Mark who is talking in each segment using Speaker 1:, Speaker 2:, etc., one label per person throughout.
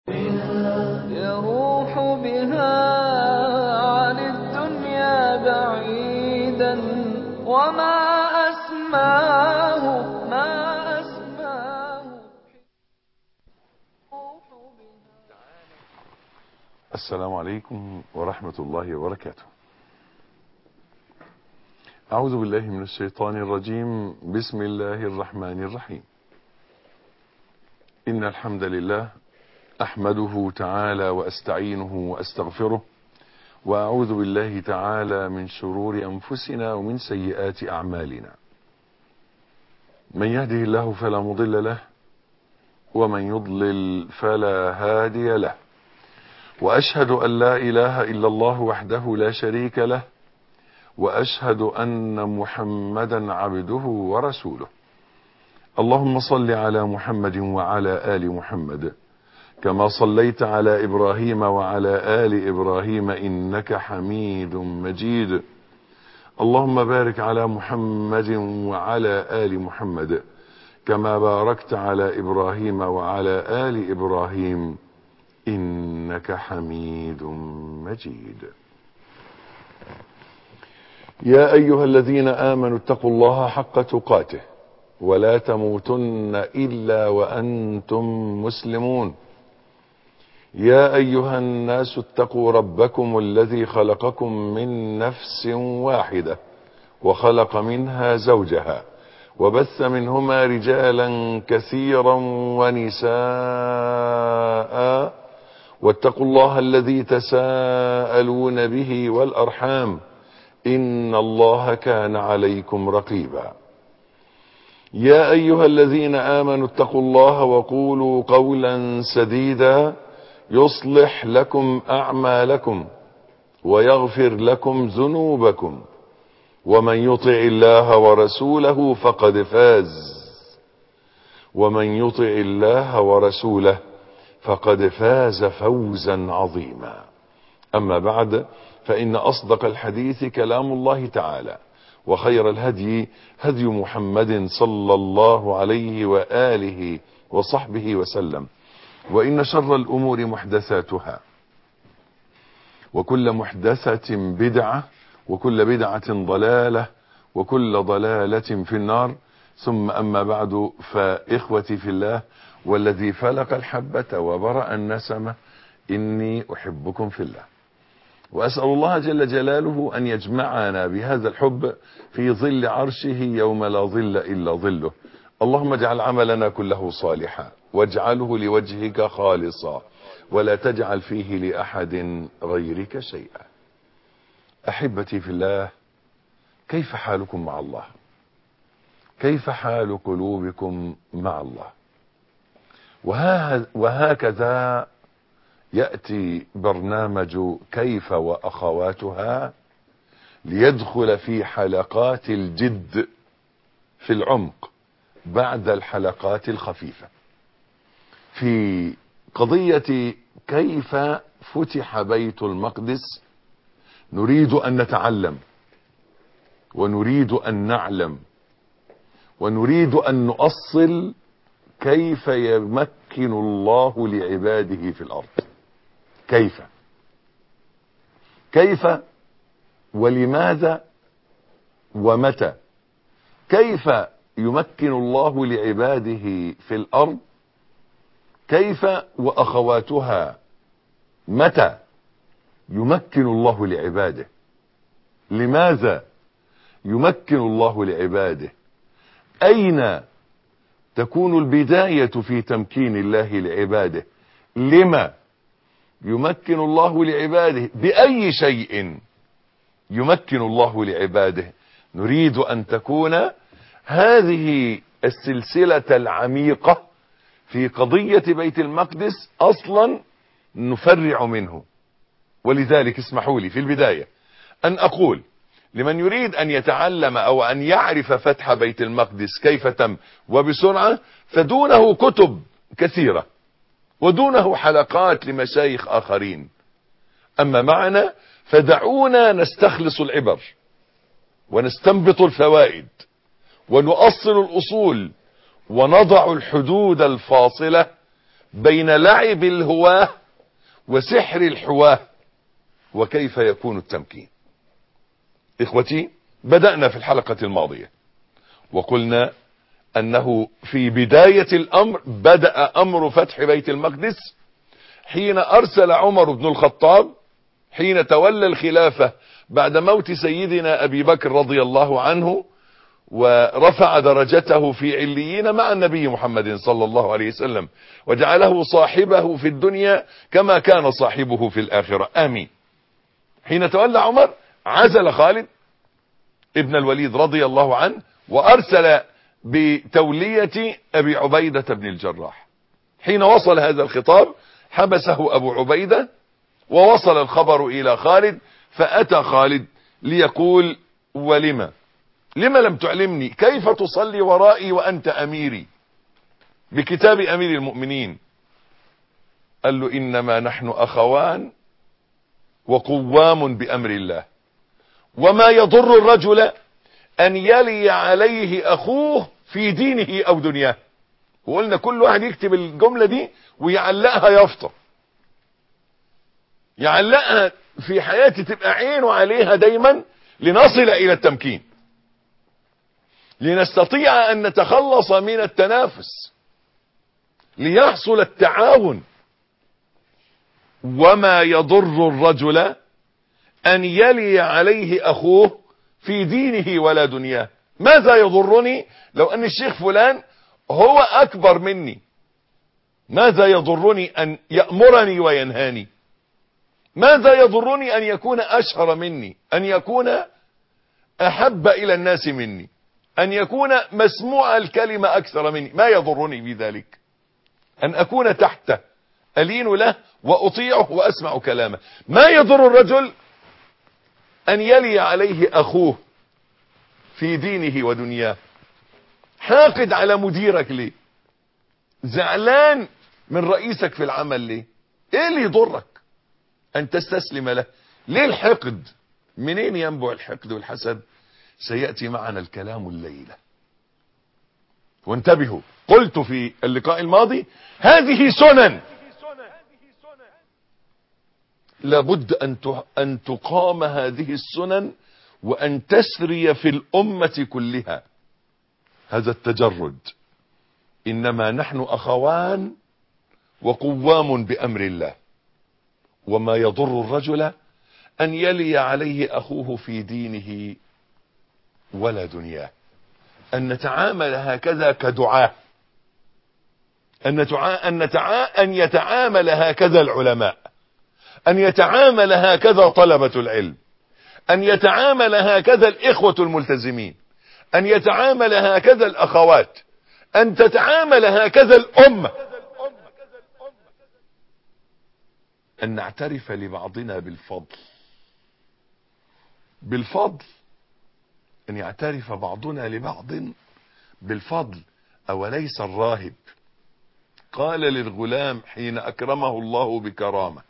Speaker 1: يروح بها عن الدنيا بعيدا وما أسماه ما أسماه
Speaker 2: السلام عليكم ورحمة الله وبركاته أعوذ بالله من الشيطان الرجيم بسم الله الرحمن الرحيم إن الحمد لله أحمده تعالى وأستعينه وأستغفره وأعوذ بالله تعالى من شرور أنفسنا ومن سيئات أعمالنا من يهده الله فلا مضل له ومن يضلل فلا هادي له وأشهد أن لا إله إلا الله وحده لا شريك له وأشهد أن محمدا عبده ورسوله اللهم صل على محمد وعلى آل محمد كما صليت على إبراهيم وعلى آل إبراهيم إنك حميد مجيد اللهم بارك على محمد وعلى آل محمد كما باركت على إبراهيم وعلى آل إبراهيم إنك حميد مجيد يا أيها الذين آمنوا اتقوا الله حق تقاته ولا تموتن إلا وأنتم مسلمون يا أيها الناس اتقوا ربكم الذي خلقكم من نفس واحدة وخلق منها زوجها وبث منهما رجالا كثيرا ونساء واتقوا الله الذي تساءلون به والأرحام إن الله كان عليكم رقيبا يا أيها الذين آمنوا اتقوا الله وقولوا قولا سديدا يصلح لكم أعمالكم ويغفر لكم ذنوبكم ومن يطع الله ورسوله فقد فاز ومن يطع الله ورسوله فقد فاز فوزا عظيما أما بعد فإن أصدق الحديث كلام الله تعالى وخير الهدي هدي محمد صلى الله عليه وآله وصحبه وسلم وإن شر الأمور محدثاتها وكل محدثة بدعة وكل بدعة ضلالة وكل ضلالة في النار ثم أما بعد فإخوتي في الله والذي فلق الحبة وبرأ النسمة إني أحبكم في الله وأسأل الله جل جلاله أن يجمعنا بهذا الحب في ظل عرشه يوم لا ظل إلا ظله اللهم اجعل عملنا كله صالحا واجعله لوجهك خالصا ولا تجعل فيه لأحد غيرك شيئا أحبتي في الله كيف حالكم مع الله كيف حال قلوبكم مع الله وهكذا يأتي برنامج كيف وأخواتها ليدخل في حلقات الجد في العمق بعد الحلقات الخفيفة في قضية كيف فتح بيت المقدس نريد أن نتعلم ونريد أن نعلم ونريد أن نؤصل كيف يمكن الله لعباده في الأرض كيف كيف ولماذا ومتى كيف يمكن الله لعباده في الأرض كيف وأخواتها متى يمكن الله لعباده لماذا يمكن الله لعباده أين تكون البداية في تمكين الله لعباده لما يمكن الله لعباده بأي شيء يمكن الله لعباده نريد أن تكون هذه السلسلة العميقة في قضية بيت المقدس أصلا نفرع منه ولذلك اسمحوا لي في البداية أن أقول لمن يريد أن يتعلم أو أن يعرف فتح بيت المقدس كيف تم وبسرعة فدونه كتب كثيرة ودونه حلقات لمشايخ آخرين أما معنا فدعونا نستخلص العبر ونستنبط الفوائد ونؤصل الأصول ونضع الحدود الفاصلة بين لعب الهواه وسحر الحواه وكيف يكون التمكين اخوتي بدأنا في الحلقة الماضية وقلنا انه في بداية الامر بدأ امر فتح بيت المقدس حين ارسل عمر بن الخطاب حين تولى الخلافة بعد موت سيدنا ابي بكر رضي الله عنه ورفع درجته في عليين مع النبي محمد صلى الله عليه وسلم وجعله صاحبه في الدنيا كما كان صاحبه في الآخرة آمين حين تولى عمر عزل خالد ابن الوليد رضي الله عنه وأرسل بتولية أبي عبيدة بن الجراح حين وصل هذا الخطاب حبسه أبو عبيدة ووصل الخبر إلى خالد فأتى خالد ليقول ولما لما لم تعلمني كيف تصلي ورائي وأنت أميري بكتاب أمير المؤمنين قال له إنما نحن أخوان وقوام بأمر الله وما يضر الرجل أن يلي عليه أخوه في دينه أو دنياه وقلنا كل واحد يكتب الجملة دي ويعلقها يافطة يعلقها في حياتي تبقى عينه عليها دايما لنصل إلى التمكين لنستطيع أن نتخلص من التنافس ليحصل التعاون وما يضر الرجل أن يلي عليه أخوه في دينه ولا دنياه ماذا يضرني لو أن الشيخ فلان هو أكبر مني ماذا يضرني أن يأمرني وينهاني ماذا يضرني أن يكون أشهر مني أن يكون أحب إلى الناس مني أن يكون مسموع الكلمة أكثر مني ما يضرني بذلك أن أكون تحته ألين له وأطيعه وأسمع كلامه ما يضر الرجل أن يلي عليه أخوه في دينه ودنياه حاقد على مديرك ليه زعلان من رئيسك في العمل ليه ايه اللي يضرك ان تستسلم له ليه الحقد منين ينبع الحقد والحسد سيأتي معنا الكلام الليلة وانتبهوا قلت في اللقاء الماضي هذه سنن لابد أن أن تقام هذه السنن وأن تسري في الأمة كلها هذا التجرد إنما نحن أخوان وقوام بأمر الله وما يضر الرجل أن يلي عليه أخوه في دينه ولا دنياه أن نتعامل هكذا كدعاة أن, نتعا... أن, نتعا... أن يتعامل هكذا العلماء أن يتعامل هكذا طلبة العلم أن يتعامل هكذا الإخوة الملتزمين أن يتعامل هكذا الأخوات أن تتعامل هكذا الأمة أن نعترف لبعضنا بالفضل بالفضل أن يعترف بعضنا لبعض بالفضل أوليس الراهب قال للغلام حين أكرمه الله بكرامة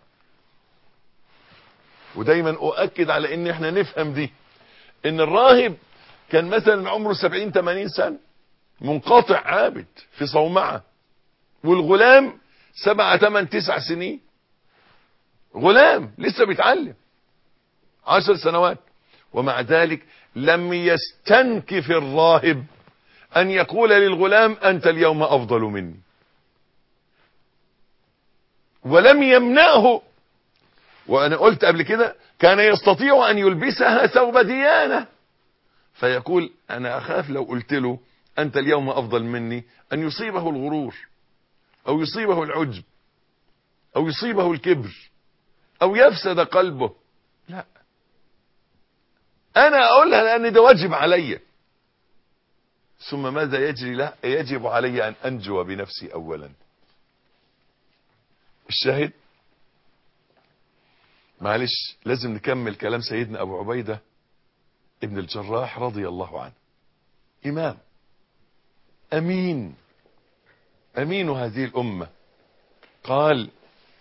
Speaker 2: ودايما أؤكد على أن احنا نفهم دي أن الراهب كان مثلا عمره سبعين تمانين سنة منقطع عابد في صومعة والغلام سبعة تمن تسع سنين غلام لسه بيتعلم عشر سنوات ومع ذلك لم يستنكف الراهب أن يقول للغلام أنت اليوم أفضل مني ولم يمنعه وأنا قلت قبل كده كان يستطيع أن يلبسها ثوب ديانة فيقول أنا أخاف لو قلت له أنت اليوم أفضل مني أن يصيبه الغرور أو يصيبه العجب أو يصيبه الكبر أو يفسد قلبه لا أنا أقولها لأن ده واجب علي ثم ماذا يجري له يجب علي أن أنجو بنفسي أولا الشاهد معلش لازم نكمل كلام سيدنا أبو عبيدة ابن الجراح رضي الله عنه إمام أمين أمين هذه الأمة قال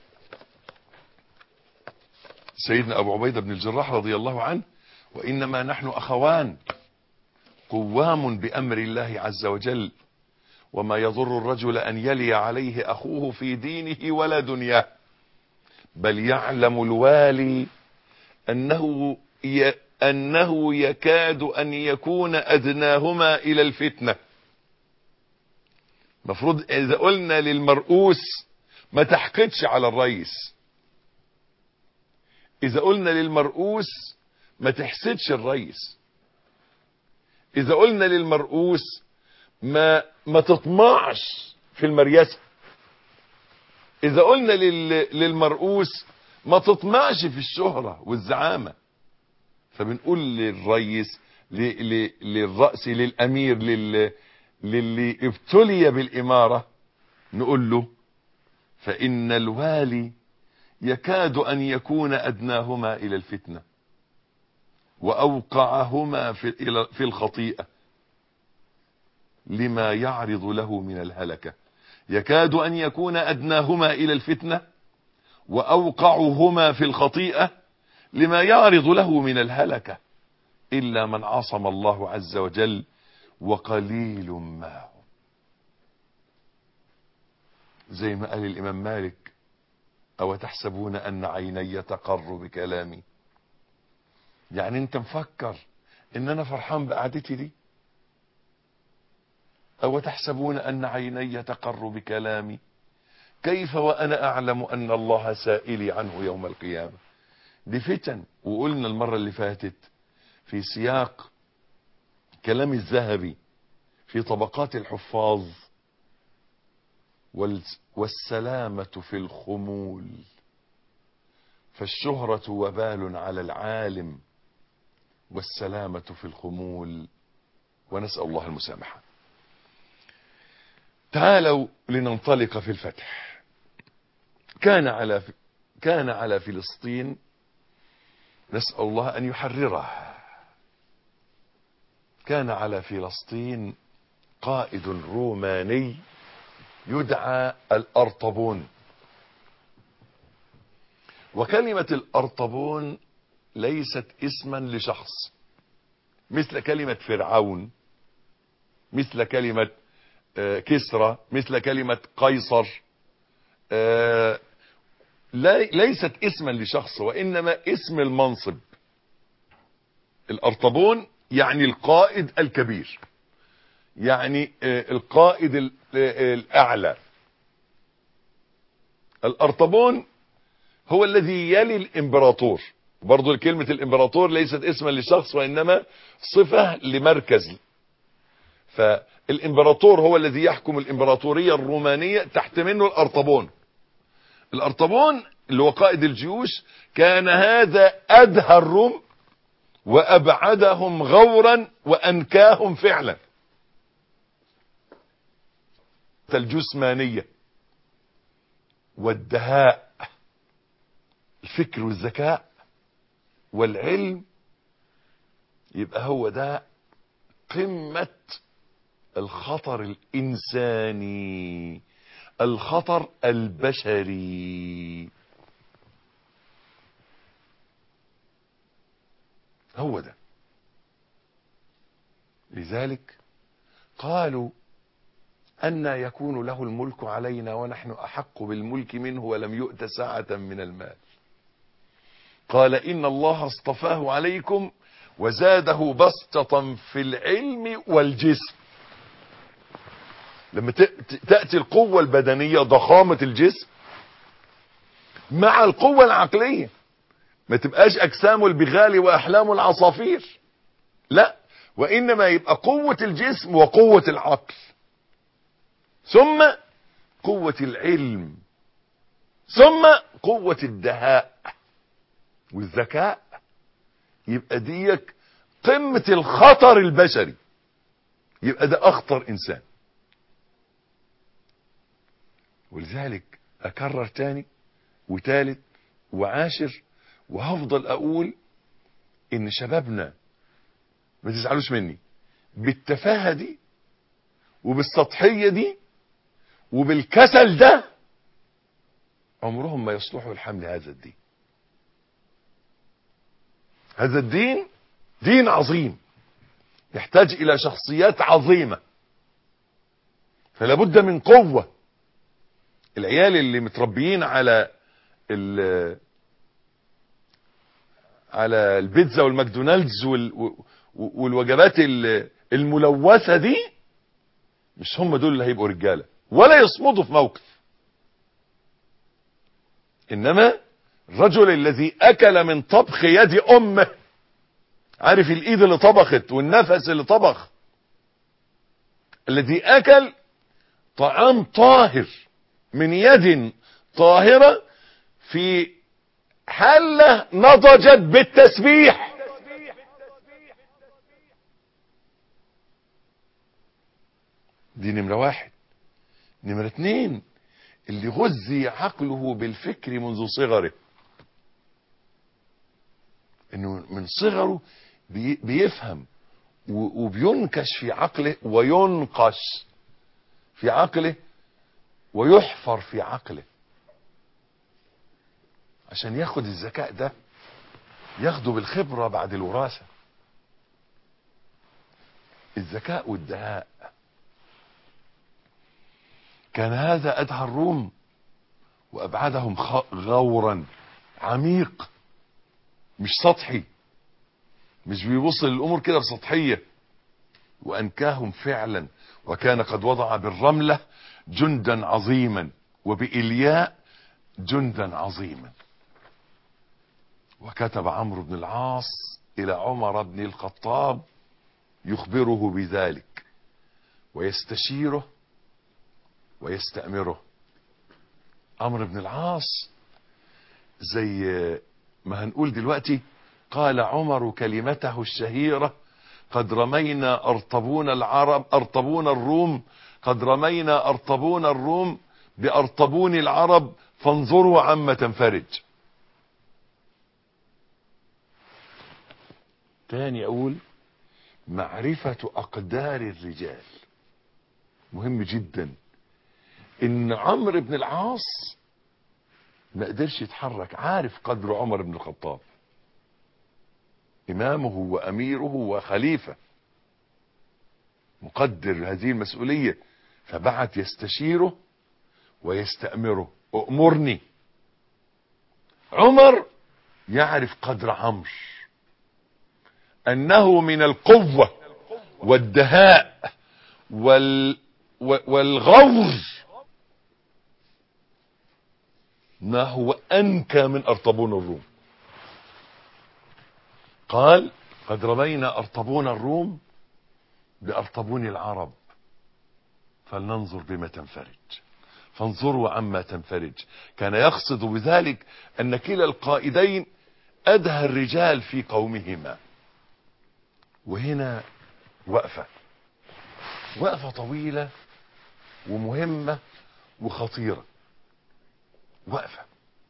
Speaker 2: سيدنا أبو عبيدة بن الجراح رضي الله عنه وإنما نحن أخوان قوام بأمر الله عز وجل وما يضر الرجل أن يلي عليه أخوه في دينه ولا دنياه بل يعلم الوالي أنه ي... أنه يكاد أن يكون أدناهما إلى الفتنة مفروض إذا قلنا للمرؤوس ما تحقدش على الرئيس إذا قلنا للمرؤوس ما تحسدش الرئيس إذا قلنا للمرؤوس ما ما تطمعش في المريسة إذا قلنا لل... للمرؤوس ما تطمعش في الشهرة والزعامة فبنقول للرئيس ل... ل... للرأس للأمير لل... للي ابتلي بالإمارة نقول له فإن الوالي يكاد أن يكون أدناهما إلى الفتنة وأوقعهما في, في الخطيئة لما يعرض له من الهلكة يكاد أن يكون أدناهما إلى الفتنة وأوقعهما في الخطيئة لما يعرض له من الهلكة إلا من عصم الله عز وجل وقليل ما هم زي ما قال الإمام مالك أو تحسبون أن عيني تقر بكلامي يعني انت مفكر ان انا فرحان بقعدتي دي او تحسبون ان عيني تقر بكلامي كيف وانا اعلم ان الله سائلي عنه يوم القيامة دي فتن وقلنا المرة اللي فاتت في سياق كلام الذهبي في طبقات الحفاظ والسلامة في الخمول فالشهرة وبال على العالم والسلامة في الخمول ونسأل الله المسامحة تعالوا لننطلق في الفتح كان على كان على فلسطين نسأل الله أن يحرره كان على فلسطين قائد روماني يدعى الأرطبون وكلمة الأرطبون ليست اسما لشخص مثل كلمة فرعون مثل كلمة كسرى مثل كلمة قيصر ليست اسما لشخص وإنما اسم المنصب الأرطبون يعني القائد الكبير يعني القائد الأعلى الأرطبون هو الذي يلي الإمبراطور برضو كلمة الإمبراطور ليست اسما لشخص وإنما صفة لمركز فالإمبراطور هو الذي يحكم الإمبراطورية الرومانية تحت منه الأرطبون الأرطبون اللي هو قائد الجيوش كان هذا أدهى الروم وأبعدهم غورا وأنكاهم فعلا الجسمانية والدهاء الفكر والذكاء والعلم يبقى هو ده قمة الخطر الإنساني الخطر البشري هو ده لذلك قالوا أن يكون له الملك علينا ونحن أحق بالملك منه ولم يؤت ساعة من المال قال إن الله اصطفاه عليكم وزاده بسطة في العلم والجسم لما تأتي القوة البدنية ضخامة الجسم مع القوة العقلية ما تبقاش أجسام البغال وأحلام العصافير لا وإنما يبقى قوة الجسم وقوة العقل ثم قوة العلم ثم قوة الدهاء والذكاء يبقى ديك قمة الخطر البشري يبقى ده أخطر إنسان ولذلك أكرر تاني وتالت وعاشر وهفضل أقول إن شبابنا ما تزعلوش مني بالتفاهة دي وبالسطحية دي وبالكسل ده عمرهم ما يصلحوا لحمل هذا الدين هذا الدين دين عظيم يحتاج إلى شخصيات عظيمة فلا بد من قوة العيال اللي متربيين على ال على البيتزا والماكدونالدز وال والوجبات الملوثة دي مش هم دول اللي هيبقوا رجالة ولا يصمدوا في موقف انما الرجل الذي اكل من طبخ يد امه عارف الايد اللي طبخت والنفس اللي طبخ الذي اكل طعام طاهر من يد طاهرة في حلة نضجت بالتسبيح دي نمرة واحد نمرة اتنين اللي غذي عقله بالفكر منذ صغره انه من صغره بي بيفهم وبينكش في عقله وينقش في عقله ويحفر في عقله عشان ياخد الذكاء ده ياخده بالخبرة بعد الوراثة الذكاء والدهاء كان هذا أدهى الروم وأبعدهم غورا عميق مش سطحي مش بيبص للأمور كده بسطحية وأنكاهم فعلا وكان قد وضع بالرملة جندا عظيما وبإلياء جندا عظيما وكتب عمرو بن العاص إلى عمر بن الخطاب يخبره بذلك ويستشيره ويستأمره عمرو بن العاص زي ما هنقول دلوقتي قال عمر كلمته الشهيرة قد رمينا أرطبون العرب أرطبون الروم قد رمينا أرطبون الروم بأرطبون العرب فانظروا عما تنفرج تاني أقول معرفة أقدار الرجال مهم جدا إن عمرو بن العاص ما قدرش يتحرك عارف قدر عمر بن الخطاب إمامه وأميره وخليفة مقدر هذه المسؤولية فبعت يستشيره ويستأمره أؤمرني عمر يعرف قدر عمرو أنه من القوة والدهاء وال والغور ما هو أنكى من أرطبون الروم قال قد رمينا أرطبون الروم بأرطبون العرب فلننظر بما تنفرج فانظروا عما تنفرج كان يقصد بذلك أن كلا القائدين أدهى الرجال في قومهما وهنا وقفة وقفة طويلة ومهمة وخطيرة وقفة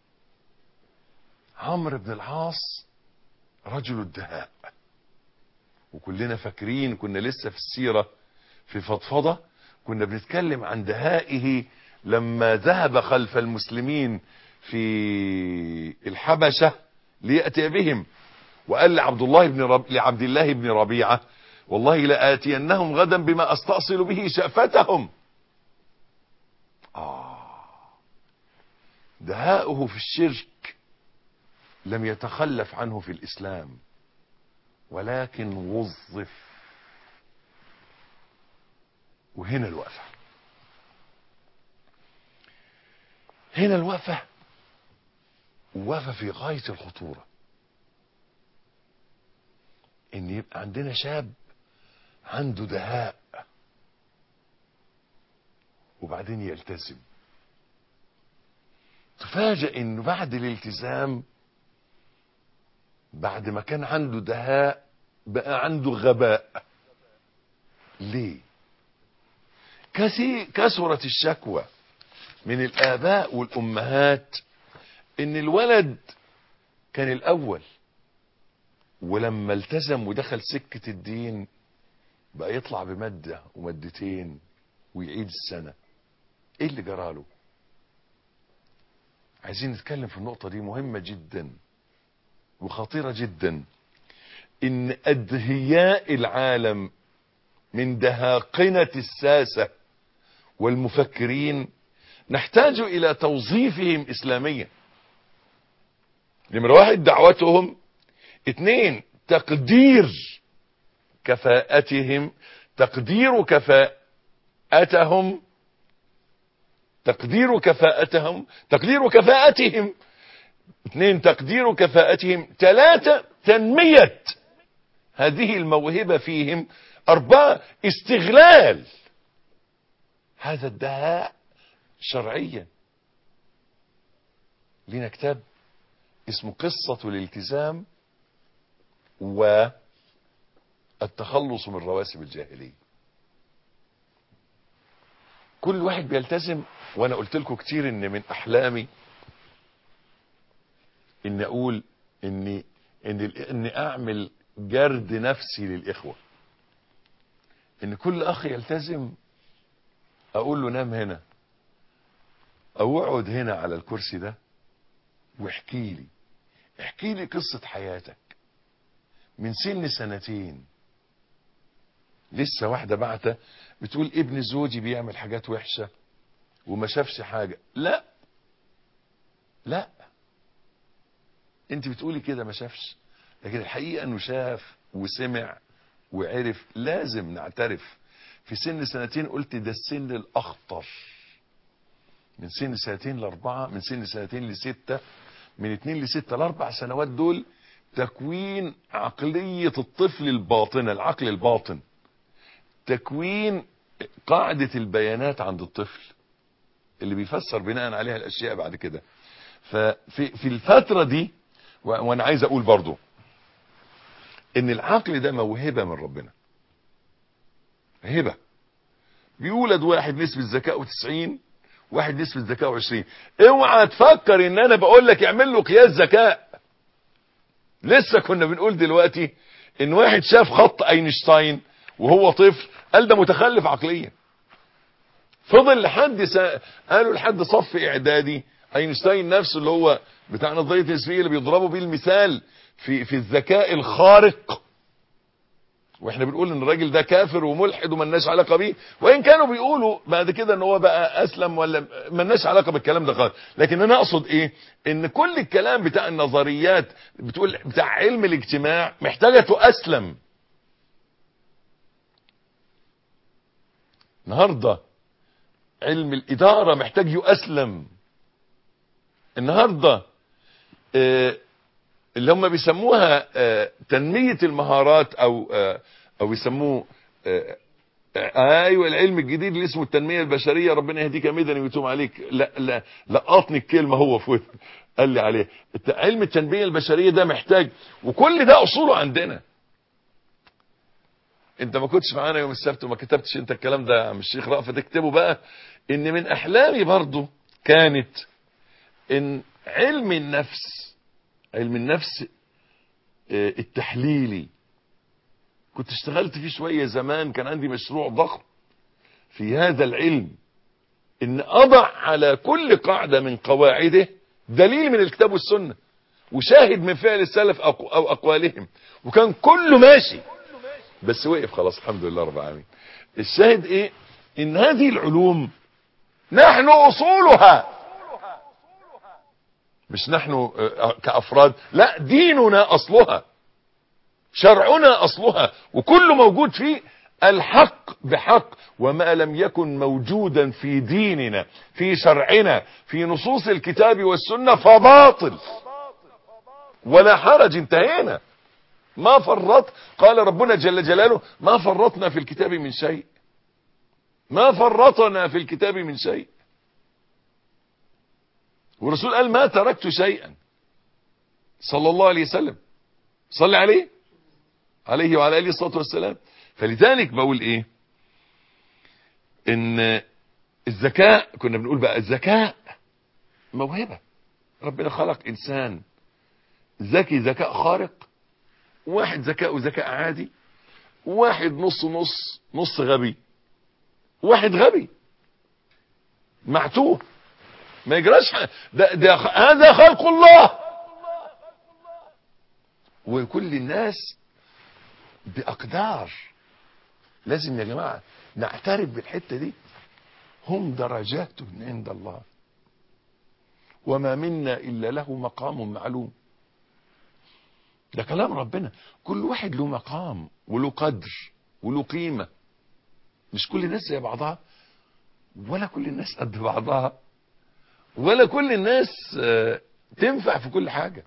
Speaker 2: عمرو بن العاص رجل الدهاء وكلنا فاكرين كنا لسه في السيرة في فضفضة كنا بنتكلم عن دهائه لما ذهب خلف المسلمين في الحبشة ليأتي بهم وقال لعبد الله بن رب... لعبد الله بن ربيعة والله لآتينهم غدا بما أستأصل به شأفتهم آه دهاؤه في الشرك لم يتخلف عنه في الإسلام ولكن وظف وهنا الوقفة هنا الوقفة وقفة في غاية الخطورة ان يبقى عندنا شاب عنده دهاء وبعدين يلتزم تفاجئ انه بعد الالتزام بعد ما كان عنده دهاء بقى عنده غباء ليه كثير كثرت الشكوى من الآباء والأمهات إن الولد كان الأول ولما التزم ودخل سكة الدين بقى يطلع بمادة ومادتين ويعيد السنة ايه اللي جراله عايزين نتكلم في النقطة دي مهمة جدا وخطيرة جدا ان ادهياء العالم من دهاقنة الساسة والمفكرين نحتاج الى توظيفهم اسلاميا نمرة واحد دعوتهم اثنين تقدير كفاءتهم تقدير كفاءتهم تقدير كفاءتهم تقدير كفاءتهم اثنين تقدير كفاءتهم ثلاثة تنمية هذه الموهبة فيهم أربعة استغلال هذا الدهاء شرعيا لنا كتاب اسمه قصة الالتزام والتخلص من رواسب الجاهلية كل واحد بيلتزم وانا قلت لكم كتير ان من احلامي ان اقول اني ان اني اعمل جرد نفسي للاخوه ان كل اخ يلتزم اقول له نام هنا او اقعد هنا على الكرسي ده واحكي لي احكي لي قصة حياتك من سن سنتين لسه واحدة بعتة بتقول ابن زوجي بيعمل حاجات وحشة وما شافش حاجة لا لا انت بتقولي كده ما شافش لكن الحقيقة انه شاف وسمع وعرف لازم نعترف في سن سنتين قلت ده السن الاخطر من سن سنتين لاربعة من سن سنتين لستة من اتنين لستة لاربع سنوات دول تكوين عقلية الطفل الباطنة العقل الباطن تكوين قاعدة البيانات عند الطفل اللي بيفسر بناء عليها الاشياء بعد كده ففي في الفترة دي وانا عايز اقول برضو ان العقل ده موهبة من ربنا هبة بيولد واحد نسبة ذكائه 90 واحد نسبة ذكائه 20 اوعى تفكر ان انا بقول لك اعمل له قياس ذكاء لسه كنا بنقول دلوقتي ان واحد شاف خط اينشتاين وهو طفل قال ده متخلف عقليا فضل لحد سا... قالوا لحد صف اعدادي اينشتاين نفسه اللي هو بتاع نظريه النسبيه اللي بيضربوا بيه المثال في في الذكاء الخارق واحنا بنقول ان الراجل ده كافر وملحد وملناش علاقه بيه وان كانوا بيقولوا بعد كده ان هو بقى اسلم ولا ملناش علاقه بالكلام ده خالص لكن انا اقصد ايه ان كل الكلام بتاع النظريات بتقول بتاع علم الاجتماع محتاجه تؤسلم النهارده علم الاداره محتاج يؤسلم النهارده آه اللي هم بيسموها آه تنمية المهارات او آه او يسموه ايوه العلم الجديد اللي اسمه التنمية البشرية ربنا يهديك يا مدني ويتوب عليك لا لا لقطني الكلمة هو في قال لي عليه علم التنمية البشرية ده محتاج وكل ده اصوله عندنا انت ما كنتش معانا يوم السبت وما كتبتش انت الكلام ده يا عم الشيخ رأفت اكتبه بقى ان من احلامي برضو كانت ان علم النفس علم النفس التحليلي كنت اشتغلت فيه شوية زمان كان عندي مشروع ضخم في هذا العلم ان اضع على كل قاعدة من قواعده دليل من الكتاب والسنة وشاهد من فعل السلف او اقوالهم وكان كله ماشي بس وقف خلاص الحمد لله رب العالمين الشاهد ايه ان هذه العلوم نحن اصولها مش نحن كأفراد لا ديننا أصلها شرعنا أصلها وكل موجود فيه الحق بحق وما لم يكن موجودا في ديننا في شرعنا في نصوص الكتاب والسنة فباطل ولا حرج انتهينا ما فرط قال ربنا جل جلاله ما فرطنا في الكتاب من شيء ما فرطنا في الكتاب من شيء والرسول قال ما تركت شيئا صلى الله عليه وسلم صلى عليه عليه وعلى اله الصلاه والسلام فلذلك بقول ايه ان الذكاء كنا بنقول بقى الذكاء موهبه ربنا خلق انسان ذكي ذكاء خارق واحد ذكاء ذكاء عادي واحد نص نص نص غبي واحد غبي معتوه ما يجراش ده, ده هذا خلق الله وكل الناس بأقدار لازم يا جماعة نعترف بالحتة دي هم درجات عند الله وما منا إلا له مقام معلوم ده كلام ربنا كل واحد له مقام وله قدر وله قيمة مش كل الناس زي بعضها ولا كل الناس قد بعضها ولا كل الناس آه، تنفع في كل حاجة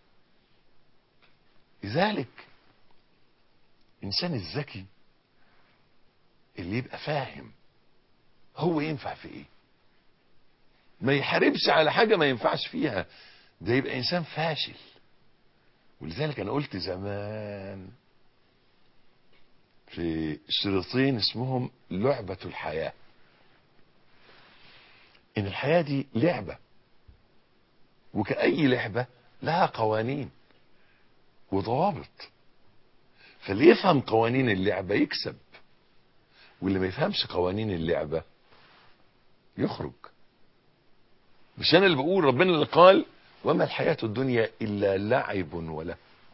Speaker 2: لذلك الإنسان الذكي اللي يبقى فاهم هو ينفع في ايه ما يحاربش على حاجة ما ينفعش فيها ده يبقى انسان فاشل ولذلك انا قلت زمان في شريطين اسمهم لعبة الحياة ان الحياة دي لعبة وكأي لعبة لها قوانين وضوابط فاللي يفهم قوانين اللعبة يكسب واللي ما يفهمش قوانين اللعبة يخرج مش انا اللي بقول ربنا اللي قال وما الحياة الدنيا الا لعب وله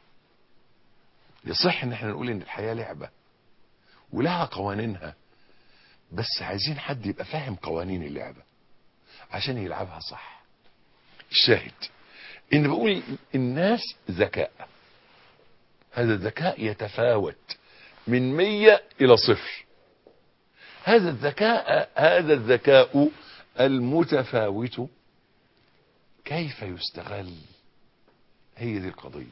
Speaker 2: يصح ان احنا نقول ان الحياة لعبة ولها قوانينها بس عايزين حد يبقى فاهم قوانين اللعبة عشان يلعبها صح الشاهد ان بقول الناس ذكاء هذا الذكاء يتفاوت من مية الى صفر هذا الذكاء هذا الذكاء المتفاوت كيف يستغل هي دي القضية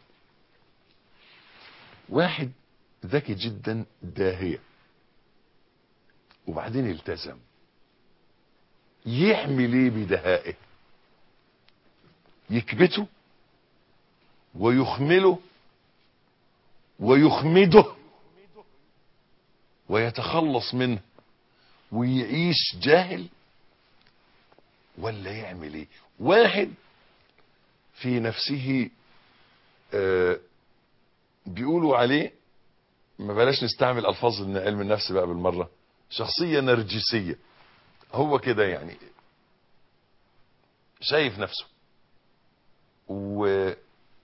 Speaker 2: واحد ذكي جدا داهية وبعدين التزم يعمل ايه بدهائه يكبته ويخمله ويخمده ويتخلص منه ويعيش جاهل ولا يعمل ايه واحد في نفسه آه بيقولوا عليه ما بلاش نستعمل الفاظ ان علم النفس بقى بالمره شخصيه نرجسيه هو كده يعني شايف نفسه و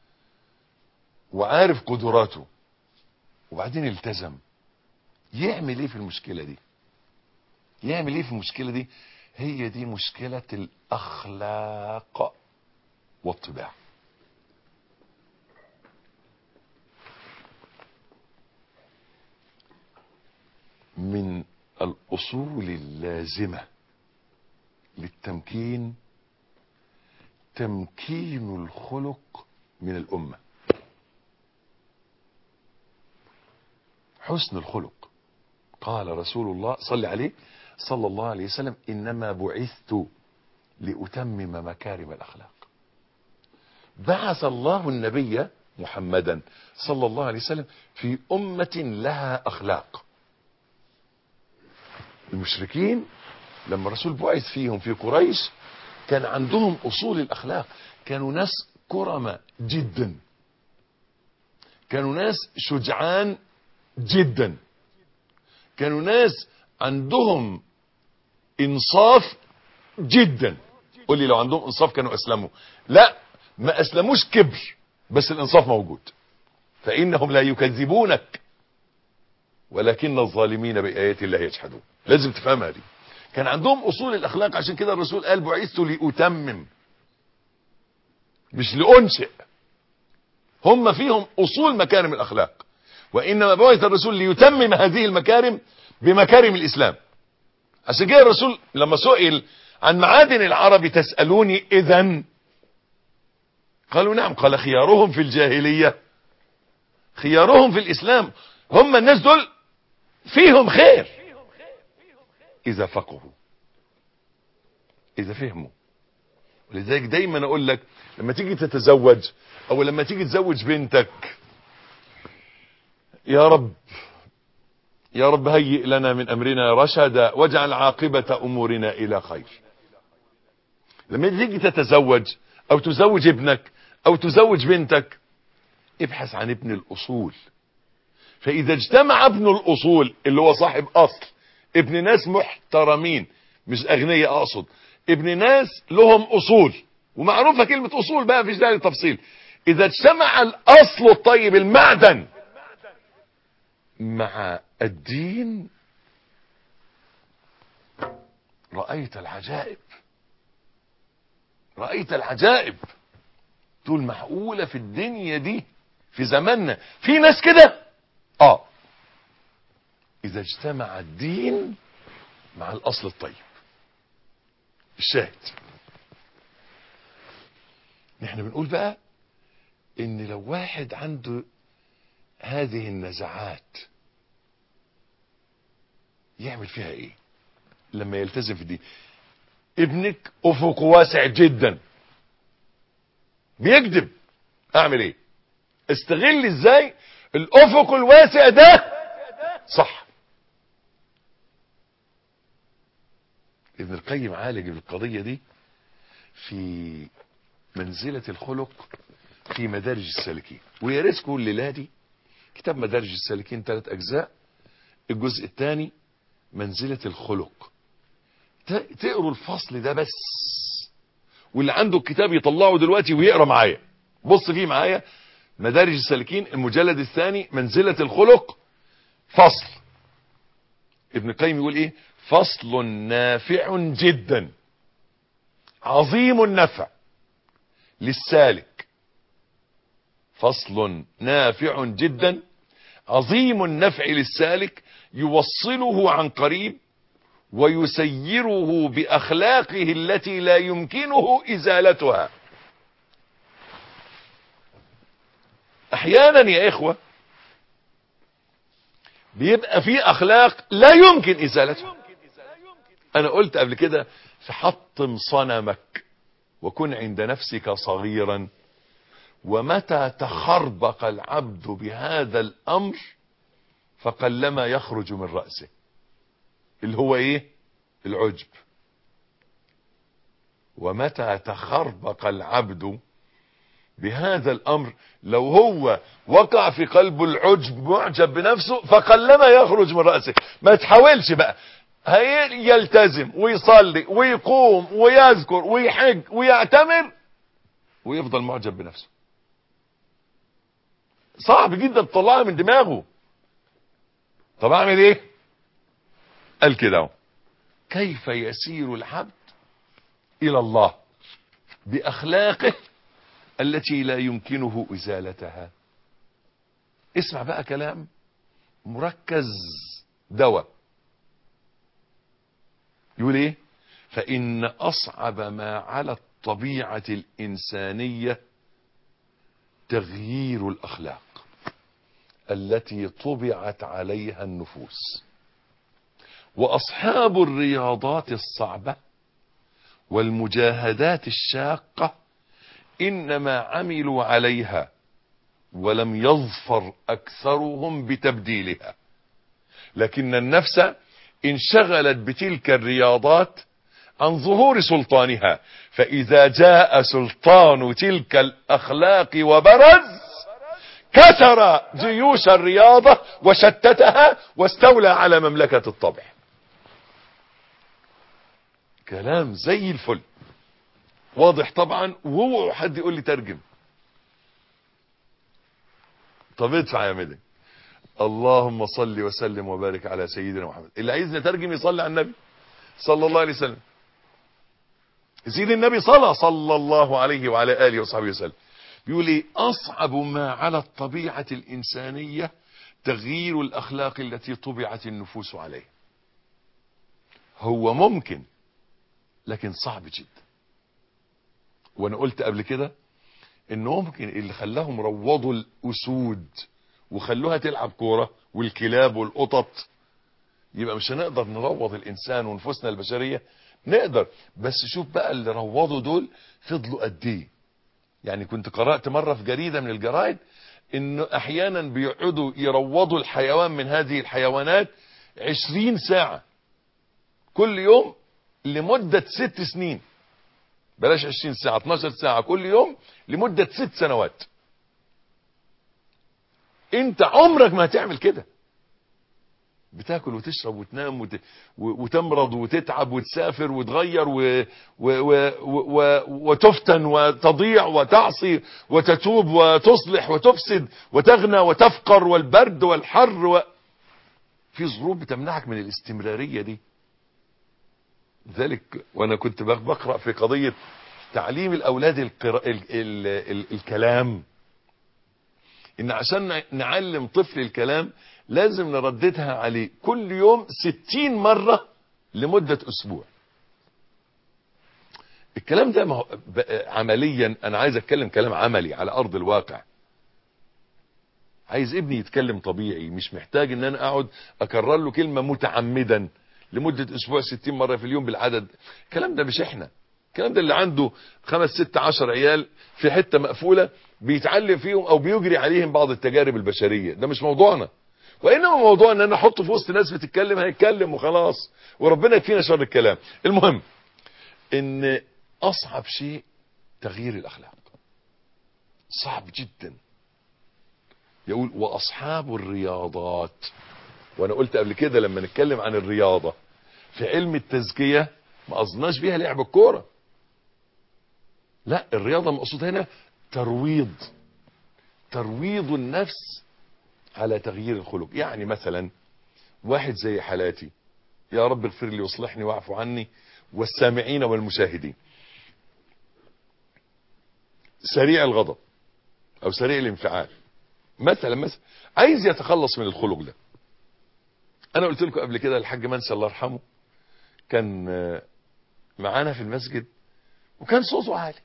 Speaker 2: وعارف قدراته وبعدين التزم يعمل ايه في المشكله دي يعمل ايه في المشكله دي هي دي مشكله الاخلاق والطباع من الاصول اللازمه للتمكين تمكين الخلق من الامه حسن الخلق قال رسول الله صلى عليه صلى الله عليه وسلم انما بعثت لاتمم مكارم الاخلاق بعث الله النبي محمدا صلى الله عليه وسلم في امه لها اخلاق المشركين لما الرسول بعث فيهم في قريش كان عندهم اصول الاخلاق كانوا ناس كرمة جدا كانوا ناس شجعان جدا كانوا ناس عندهم انصاف جدا قول لي لو عندهم انصاف كانوا اسلموا لا ما اسلموش كبر بس الانصاف موجود فانهم لا يكذبونك ولكن الظالمين بايات الله يجحدون لازم تفهمها دي كان عندهم اصول الاخلاق عشان كده الرسول قال بعثت لاتمم مش لانشئ هم فيهم اصول مكارم الاخلاق وانما بعث الرسول ليتمم هذه المكارم بمكارم الاسلام عشان كده الرسول لما سئل عن معادن العرب تسالوني اذا قالوا نعم قال خيارهم في الجاهليه خيارهم في الاسلام هم الناس دول فيهم خير اذا فقهوا اذا فهموا ولذلك دايما اقول لك لما تيجي تتزوج او لما تيجي تزوج بنتك يا رب يا رب هيئ لنا من امرنا رشدا واجعل عاقبة امورنا الى خير لما تيجي تتزوج او تزوج ابنك او تزوج بنتك ابحث عن ابن الاصول فاذا اجتمع ابن الاصول اللي هو صاحب اصل ابن ناس محترمين مش اغنياء اقصد ابن ناس لهم اصول ومعروفه كلمه اصول بقى مفيش داعي للتفصيل اذا اجتمع الاصل الطيب المعدن مع الدين رأيت العجائب رأيت العجائب تقول معقولة في الدنيا دي في زماننا في ناس كده اه اذا اجتمع الدين مع الاصل الطيب الشاهد نحن بنقول بقى ان لو واحد عنده هذه النزعات يعمل فيها ايه لما يلتزم في الدين ابنك افقه واسع جدا بيكذب اعمل ايه استغل ازاي الافق الواسع ده صح ابن القيم عالج القضية دي في منزلة الخلق في مدارج السالكين ويا ريتكم الليلة دي كتاب مدارج السالكين ثلاث أجزاء الجزء الثاني منزلة الخلق تقروا الفصل ده بس واللي عنده الكتاب يطلعه دلوقتي ويقرا معايا بص فيه معايا مدارج السالكين المجلد الثاني منزلة الخلق فصل ابن القيم يقول ايه فصل نافع جدا عظيم النفع للسالك فصل نافع جدا عظيم النفع للسالك يوصله عن قريب ويسيره بأخلاقه التي لا يمكنه إزالتها أحيانا يا إخوة بيبقى في أخلاق لا يمكن إزالتها أنا قلت قبل كده فحطم صنمك وكن عند نفسك صغيرا ومتى تخربق العبد بهذا الأمر فقلما يخرج من رأسه اللي هو ايه العجب ومتى تخربق العبد بهذا الامر لو هو وقع في قلبه العجب معجب بنفسه فقلما يخرج من رأسه ما تحاولش بقى يلتزم ويصلي ويقوم ويذكر ويحج ويعتمر ويفضل معجب بنفسه صعب جدا تطلعها من دماغه طب اعمل ايه قال كده كيف يسير العبد الى الله باخلاقه التي لا يمكنه ازالتها اسمع بقى كلام مركز دواء يقول ايه فان اصعب ما على الطبيعة الانسانية تغيير الاخلاق التي طبعت عليها النفوس واصحاب الرياضات الصعبة والمجاهدات الشاقة انما عملوا عليها ولم يظفر اكثرهم بتبديلها لكن النفس انشغلت بتلك الرياضات عن ظهور سلطانها فاذا جاء سلطان تلك الاخلاق وبرز كسر جيوش الرياضة وشتتها واستولى على مملكة الطبع كلام زي الفل واضح طبعا وهو حد يقول لي ترجم طب ادفع يا مدن اللهم صل وسلم وبارك على سيدنا محمد اللي عايز نترجم يصلي على النبي صلى الله عليه وسلم سيد النبي صلى صلى الله عليه وعلى آله وصحبه وسلم بيقول ايه اصعب ما على الطبيعة الانسانية تغيير الاخلاق التي طبعت النفوس عليه هو ممكن لكن صعب جدا وانا قلت قبل كده ان ممكن اللي خلاهم روضوا الاسود وخلوها تلعب كورة والكلاب والقطط يبقى مش هنقدر نروض الانسان ونفوسنا البشرية نقدر بس شوف بقى اللي روضوا دول فضلوا قد ايه يعني كنت قرأت مرة في جريدة من الجرائد انه احيانا بيقعدوا يروضوا الحيوان من هذه الحيوانات عشرين ساعة كل يوم لمدة ست سنين بلاش عشرين ساعة 12 ساعة كل يوم لمدة ست سنوات انت عمرك ما هتعمل كده بتاكل وتشرب وتنام وت... وتمرض وتتعب وتسافر وتغير و... و... و... و... وتفتن وتضيع وتعصي وتتوب وتصلح وتفسد وتغنى وتفقر والبرد والحر و... في ظروف بتمنعك من الاستمرارية دي ذلك وانا كنت بقرا في قضيه تعليم الاولاد القرا... ال... ال... ال... الكلام ان عشان نعلم طفل الكلام لازم نرددها عليه كل يوم ستين مرة لمدة اسبوع الكلام ده ما هو عمليا انا عايز اتكلم كلام عملي على ارض الواقع عايز ابني يتكلم طبيعي مش محتاج ان انا اقعد اكرر له كلمة متعمدا لمدة اسبوع ستين مرة في اليوم بالعدد الكلام ده مش احنا الكلام ده اللي عنده خمس ست عشر عيال في حتة مقفولة بيتعلم فيهم او بيجري عليهم بعض التجارب البشرية ده مش موضوعنا وانما موضوع ان انا احطه في وسط ناس بتتكلم هيتكلم وخلاص وربنا يكفينا شر الكلام المهم ان اصعب شيء تغيير الاخلاق صعب جدا يقول واصحاب الرياضات وانا قلت قبل كده لما نتكلم عن الرياضة في علم التزكية ما قصدناش بيها لعب الكورة لا الرياضة المقصود هنا ترويض ترويض النفس على تغيير الخلق يعني مثلا واحد زي حالاتي يا رب اغفر لي واصلحني واعف عني والسامعين والمشاهدين سريع الغضب او سريع الانفعال مثلا مثلا عايز يتخلص من الخلق ده انا قلت لكم قبل كده الحاج منسي الله يرحمه كان معانا في المسجد وكان صوته عالي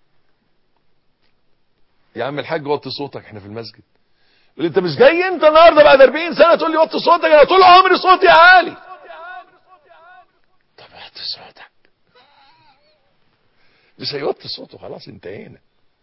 Speaker 2: يا عم الحاج وطي صوتك احنا في المسجد يقول انت مش جاي انت النهارده بعد 40 سنه تقول لي وطي صوتك انا طول عمري صوتي عالي طب وطي صوتك مش هيوطي صوته خلاص انتهينا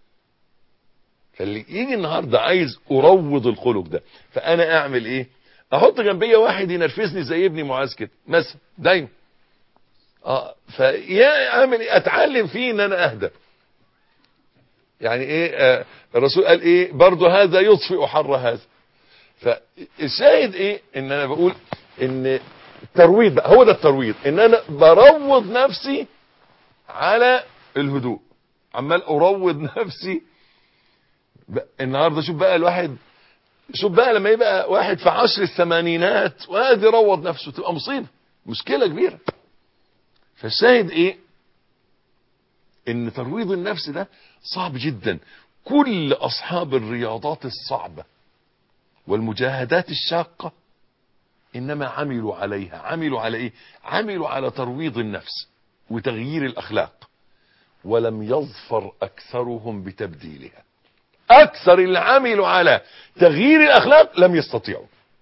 Speaker 2: فاللي يجي النهارده عايز اروض الخلق ده فانا اعمل ايه احط جنبيا واحد ينرفزني زي ابني معاذ كده مثلا دايما اه فيا اعمل ايه اتعلم فيه ان انا اهدى يعني ايه آه الرسول قال ايه برضو هذا يطفئ حر هذا فالشاهد ايه ان انا بقول ان الترويض بقى هو ده الترويض ان انا بروض نفسي على الهدوء عمال اروض نفسي النهارده شوف بقى الواحد شوف بقى لما يبقى واحد في عشر الثمانينات وقاعد يروض نفسه تبقى مصيبه مشكله كبيره فالشاهد ايه ان ترويض النفس ده صعب جدا كل اصحاب الرياضات الصعبة والمجاهدات الشاقة انما عملوا عليها عملوا على ايه عملوا على ترويض النفس وتغيير الاخلاق ولم يظفر اكثرهم بتبديلها اكثر اللي عملوا على تغيير الاخلاق لم يستطيعوا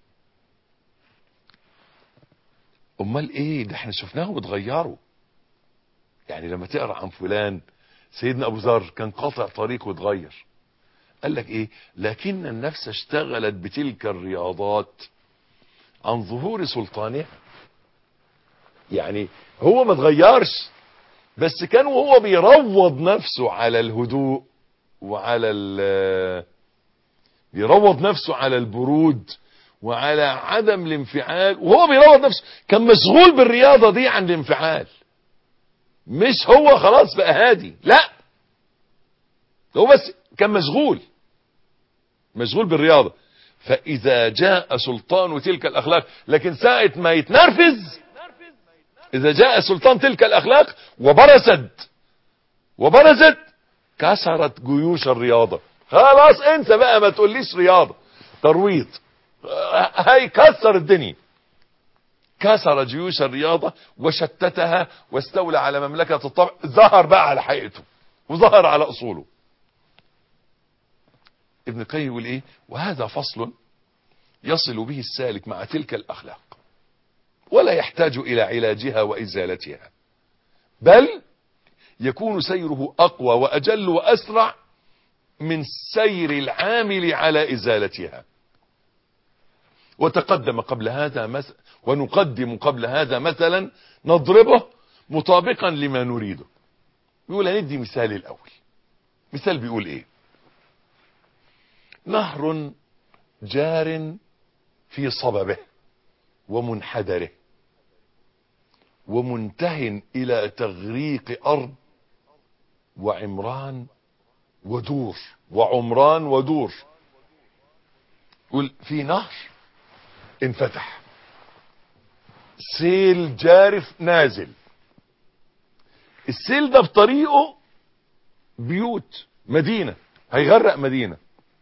Speaker 2: امال ايه ده احنا شفناهم اتغيروا يعني لما تقرا عن فلان سيدنا ابو ذر كان قاطع طريق واتغير قال لك ايه لكن النفس اشتغلت بتلك الرياضات عن ظهور سلطانها يعني هو ما اتغيرش بس كان وهو بيروض نفسه على الهدوء وعلى ال بيروض نفسه على البرود وعلى عدم الانفعال وهو بيروض نفسه كان مشغول بالرياضة دي عن الانفعال مش هو خلاص بقى هادي لا هو بس كان مشغول مشغول بالرياضة فإذا جاء سلطان تلك الأخلاق لكن ساعة ما يتنرفز إذا جاء سلطان تلك الأخلاق وبرزت وبرزت كسرت جيوش الرياضة خلاص انسى بقى ما تقوليش رياضة ترويض هيكسر الدنيا كسر جيوش الرياضة وشتتها واستولى على مملكة الطبع ظهر بقى على حقيقته وظهر على أصوله ابن القيم يقول ايه وهذا فصل يصل به السالك مع تلك الأخلاق ولا يحتاج إلى علاجها وإزالتها بل يكون سيره أقوى وأجل وأسرع من سير العامل على إزالتها وتقدم قبل هذا مثل ونقدم قبل هذا مثلا نضربه مطابقا لما نريده بيقول هندي مثال الأول مثال بيقول ايه نهر جار في صببه ومنحدره ومنتهن إلى تغريق أرض وعمران ودور وعمران ودور يقول في نهر انفتح سيل جارف نازل السيل ده في طريقه بيوت مدينة هيغرق مدينة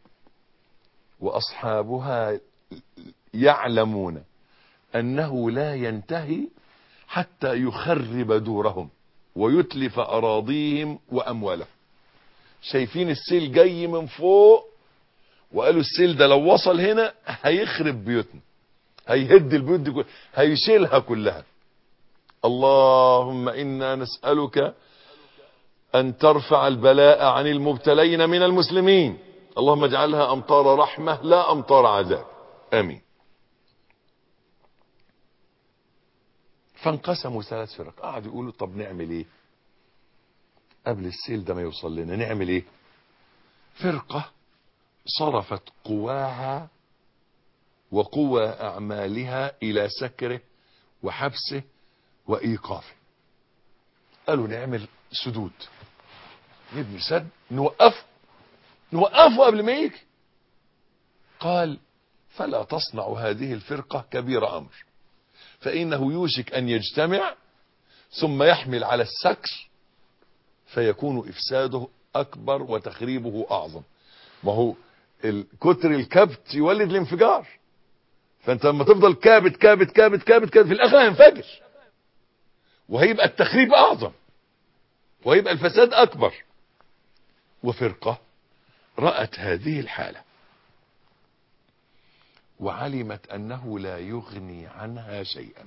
Speaker 2: واصحابها يعلمون انه لا ينتهي حتى يخرب دورهم ويتلف اراضيهم واموالهم شايفين السيل جاي من فوق وقالوا السيل ده لو وصل هنا هيخرب بيوتنا هيهد البيوت دي كلها هيشيلها كلها اللهم انا نسألك ان ترفع البلاء عن المبتلين من المسلمين اللهم اجعلها امطار رحمة لا امطار عذاب امين فانقسموا ثلاث فرق قعدوا يقولوا طب نعمل ايه قبل السيل ده ما يوصل لنا نعمل ايه فرقة صرفت قواها وقوى اعمالها الى سكره وحبسه وايقافه قالوا نعمل سدود نبني سد نوقفه نوقفه قبل ما يجي قال فلا تصنع هذه الفرقة كبير أمر فإنه يوشك أن يجتمع ثم يحمل على السكر فيكون إفساده أكبر وتخريبه أعظم ما هو كتر الكبت يولد الانفجار فأنت لما تفضل كابت كابت كابت كابت كابت في الآخر هينفجر وهيبقى التخريب أعظم وهيبقى الفساد أكبر وفرقة رأت هذه الحالة وعلمت أنه لا يغني عنها شيئا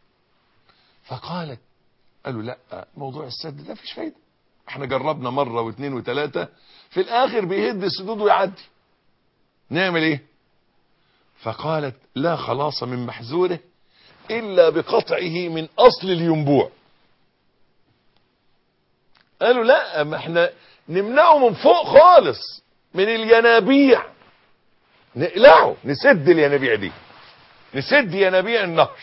Speaker 2: فقالت قالوا لا موضوع السد ده فيش فايدة احنا جربنا مرة واثنين وثلاثة في الاخر بيهد السدود ويعدي نعمل ايه فقالت لا خلاص من محزوره الا بقطعه من اصل الينبوع قالوا لا ما احنا نمنعه من فوق خالص من الينابيع نقلعه نسد الينابيع دي نسد ينابيع النهر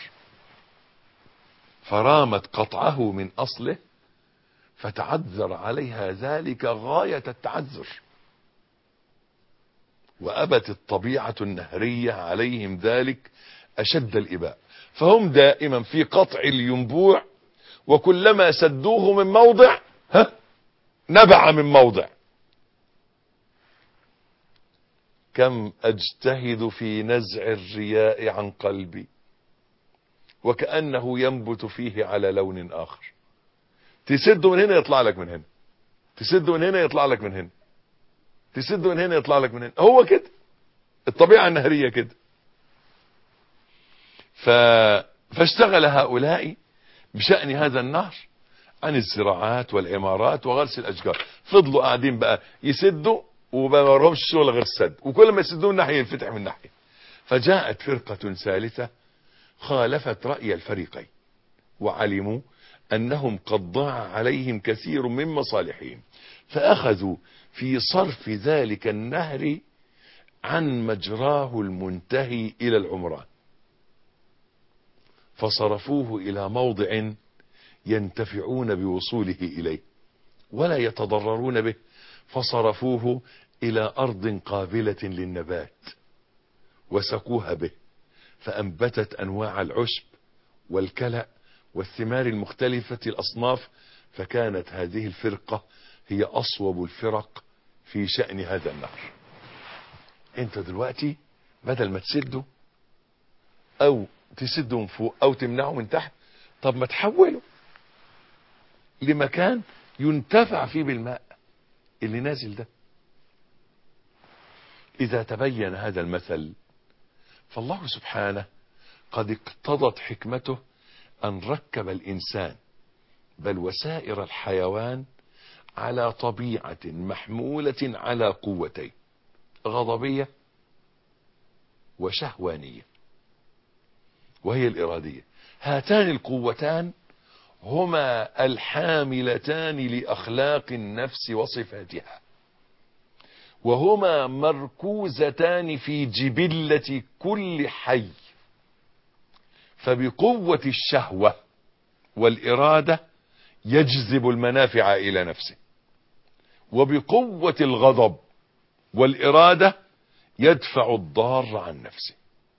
Speaker 2: فرامت قطعه من اصله فتعذر عليها ذلك غاية التعذر وأبت الطبيعة النهرية عليهم ذلك أشد الإباء فهم دائما في قطع الينبوع وكلما سدوه من موضع ها نبع من موضع كم أجتهد في نزع الرياء عن قلبي وكأنه ينبت فيه على لون آخر تسده من هنا يطلع لك من هنا تسده من هنا يطلع لك من هنا تسده من هنا يطلع لك من هنا هو كده الطبيعة النهرية كده ف... فاشتغل هؤلاء بشأن هذا النهر عن الزراعات والعمارات وغرس الأشجار فضلوا قاعدين بقى يسدوا وما لهمش شغل غير السد وكل ما يسدوا الناحية ينفتح من ناحية فجاءت فرقة ثالثة خالفت رأي الفريقين وعلموا أنهم قد ضاع عليهم كثير من مصالحهم فأخذوا في صرف ذلك النهر عن مجراه المنتهي إلى العمران فصرفوه إلى موضع ينتفعون بوصوله إليه ولا يتضررون به فصرفوه إلى أرض قابلة للنبات وسقوها به فأنبتت أنواع العشب والكلأ والثمار المختلفة الأصناف فكانت هذه الفرقة هي أصوب الفرق في شأن هذا النهر انت دلوقتي بدل ما تسده او تسده من فوق او تمنعه من تحت طب ما تحوله لمكان ينتفع فيه بالماء اللي نازل ده اذا تبين هذا المثل فالله سبحانه قد اقتضت حكمته ان ركب الانسان بل وسائر الحيوان على طبيعة محمولة على قوتين غضبية وشهوانية وهي الإرادية هاتان القوتان هما الحاملتان لأخلاق النفس وصفاتها وهما مركوزتان في جبلة كل حي فبقوة الشهوة والإرادة يجذب المنافع إلى نفسه وبقوة الغضب والإرادة يدفع الضار عن نفسه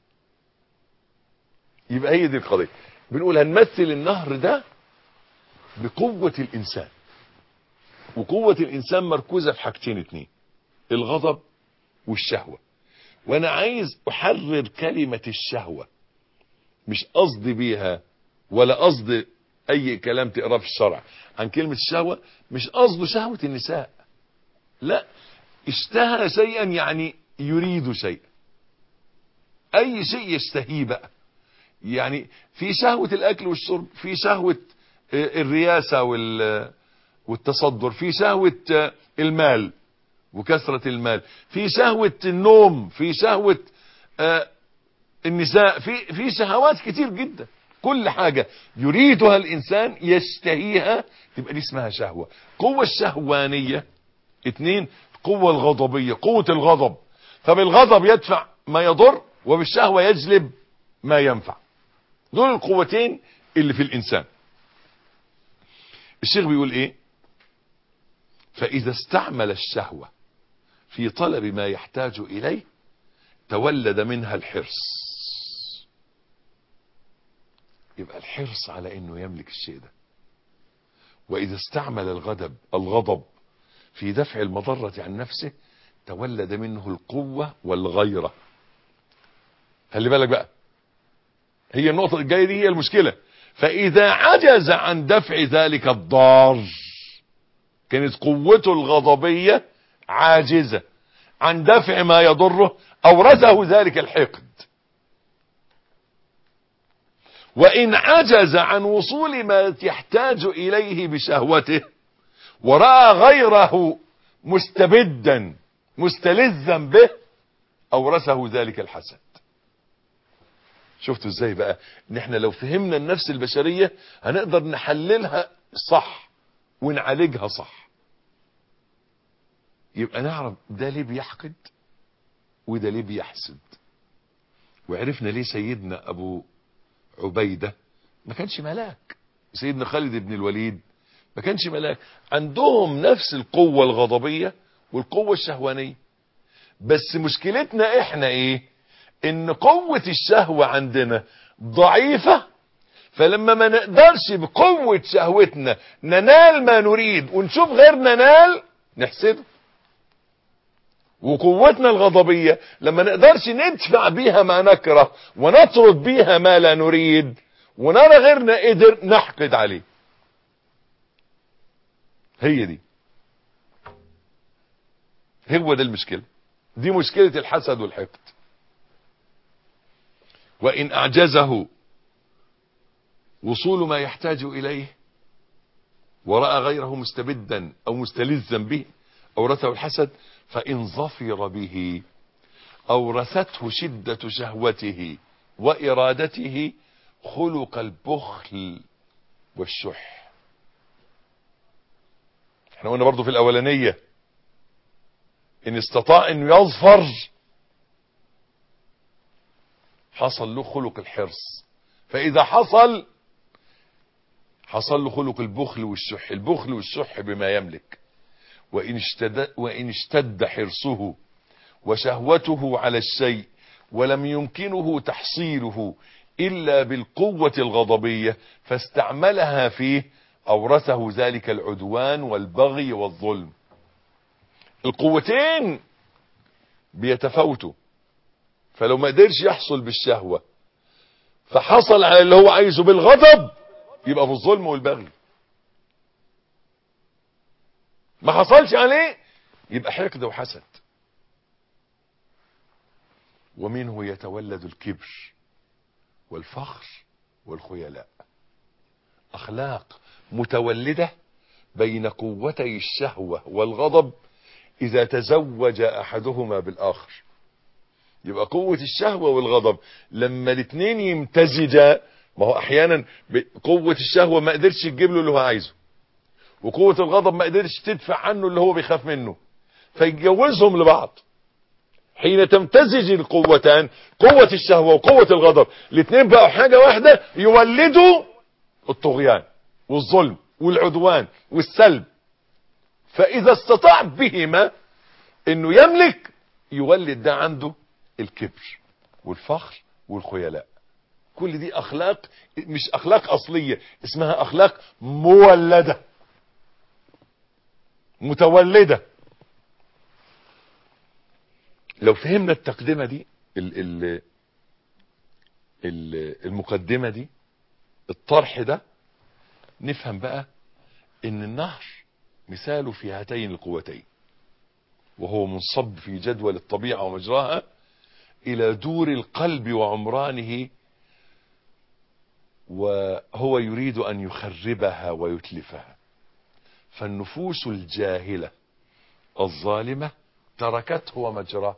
Speaker 2: يبقى هي دي القضية بنقول هنمثل النهر ده بقوة الإنسان وقوة الإنسان مركوزة في حاجتين اتنين الغضب والشهوة وأنا عايز أحرر كلمة الشهوة مش قصدي بيها ولا قصد أي كلام تقراه في الشرع عن كلمة الشهوة مش قصده شهوة النساء لا اشتهى شيئا يعني يريد شيئا أي شيء يشتهيه بقى يعني في شهوة الأكل والشرب في شهوة الرياسة والتصدر في شهوة المال وكثرة المال في شهوة النوم في شهوة النساء في في شهوات كتير جدا كل حاجة يريدها الإنسان يشتهيها تبقى دي اسمها شهوة قوة الشهوانية اتنين قوة الغضبية قوة الغضب فبالغضب يدفع ما يضر وبالشهوة يجلب ما ينفع دول القوتين اللي في الإنسان الشيخ بيقول ايه فإذا استعمل الشهوة في طلب ما يحتاج إليه تولد منها الحرص يبقى الحرص على انه يملك الشيء ده واذا استعمل الغضب الغضب في دفع المضرة عن نفسه تولد منه القوة والغيرة خلي بالك بقى هي النقطة الجاية دي هي المشكلة فاذا عجز عن دفع ذلك الضار كانت قوته الغضبية عاجزة عن دفع ما يضره اورثه ذلك الحقد وإن عجز عن وصول ما يحتاج إليه بشهوته ورأى غيره مستبدا مستلذا به أورثه ذلك الحسد شفتوا ازاي بقى ان احنا لو فهمنا النفس البشرية هنقدر نحللها صح ونعالجها صح يبقى نعرف ده ليه بيحقد وده ليه بيحسد وعرفنا ليه سيدنا ابو عبيدة ما كانش ملاك سيدنا خالد بن الوليد ما كانش ملاك عندهم نفس القوة الغضبية والقوة الشهوانية بس مشكلتنا احنا ايه ان قوة الشهوة عندنا ضعيفة فلما ما نقدرش بقوة شهوتنا ننال ما نريد ونشوف غيرنا نال نحسده وقوتنا الغضبية لما نقدرش ندفع بيها ما نكره ونطرد بيها ما لا نريد ونرى غيرنا قدر نحقد عليه هي دي هو ده المشكلة دي مشكلة الحسد والحقد وإن أعجزه وصول ما يحتاج إليه ورأى غيره مستبدا أو مستلذا به أورثه الحسد فإن ظفر به أورثته شدة شهوته وإرادته خلق البخل والشح احنا قلنا برضو في الأولانية إن استطاع أن يظفر حصل له خلق الحرص فإذا حصل حصل له خلق البخل والشح البخل والشح بما يملك وإن اشتد, وإن اشتد حرصه وشهوته على الشيء ولم يمكنه تحصيله إلا بالقوة الغضبية فاستعملها فيه أورثه ذلك العدوان والبغي والظلم القوتين بيتفاوتوا فلو ما قدرش يحصل بالشهوة فحصل على اللي هو عايزه بالغضب يبقى في الظلم والبغي ما حصلش عليه يبقى حقد وحسد ومنه يتولد الكبر والفخر والخيلاء اخلاق متولدة بين قوتي الشهوة والغضب اذا تزوج احدهما بالاخر يبقى قوة الشهوة والغضب لما الاثنين يمتزجا ما هو احيانا قوة الشهوة ما قدرش تجيب له اللي هو عايزه وقوة الغضب ما قدرش تدفع عنه اللي هو بيخاف منه فيتجوزهم لبعض حين تمتزج القوتان قوة الشهوة وقوة الغضب الاثنين بقوا حاجة واحدة يولدوا الطغيان والظلم والعدوان والسلب فإذا استطاع بهما انه يملك يولد ده عنده الكبر والفخر والخيلاء كل دي اخلاق مش اخلاق اصلية اسمها اخلاق مولدة متولدة لو فهمنا التقدمة دي ال ال ال المقدمة دي الطرح ده نفهم بقى ان النهر مثاله في هاتين القوتين وهو منصب في جدول الطبيعة ومجراها الى دور القلب وعمرانه وهو يريد ان يخربها ويتلفها فالنفوس الجاهلة الظالمة تركته ومجراه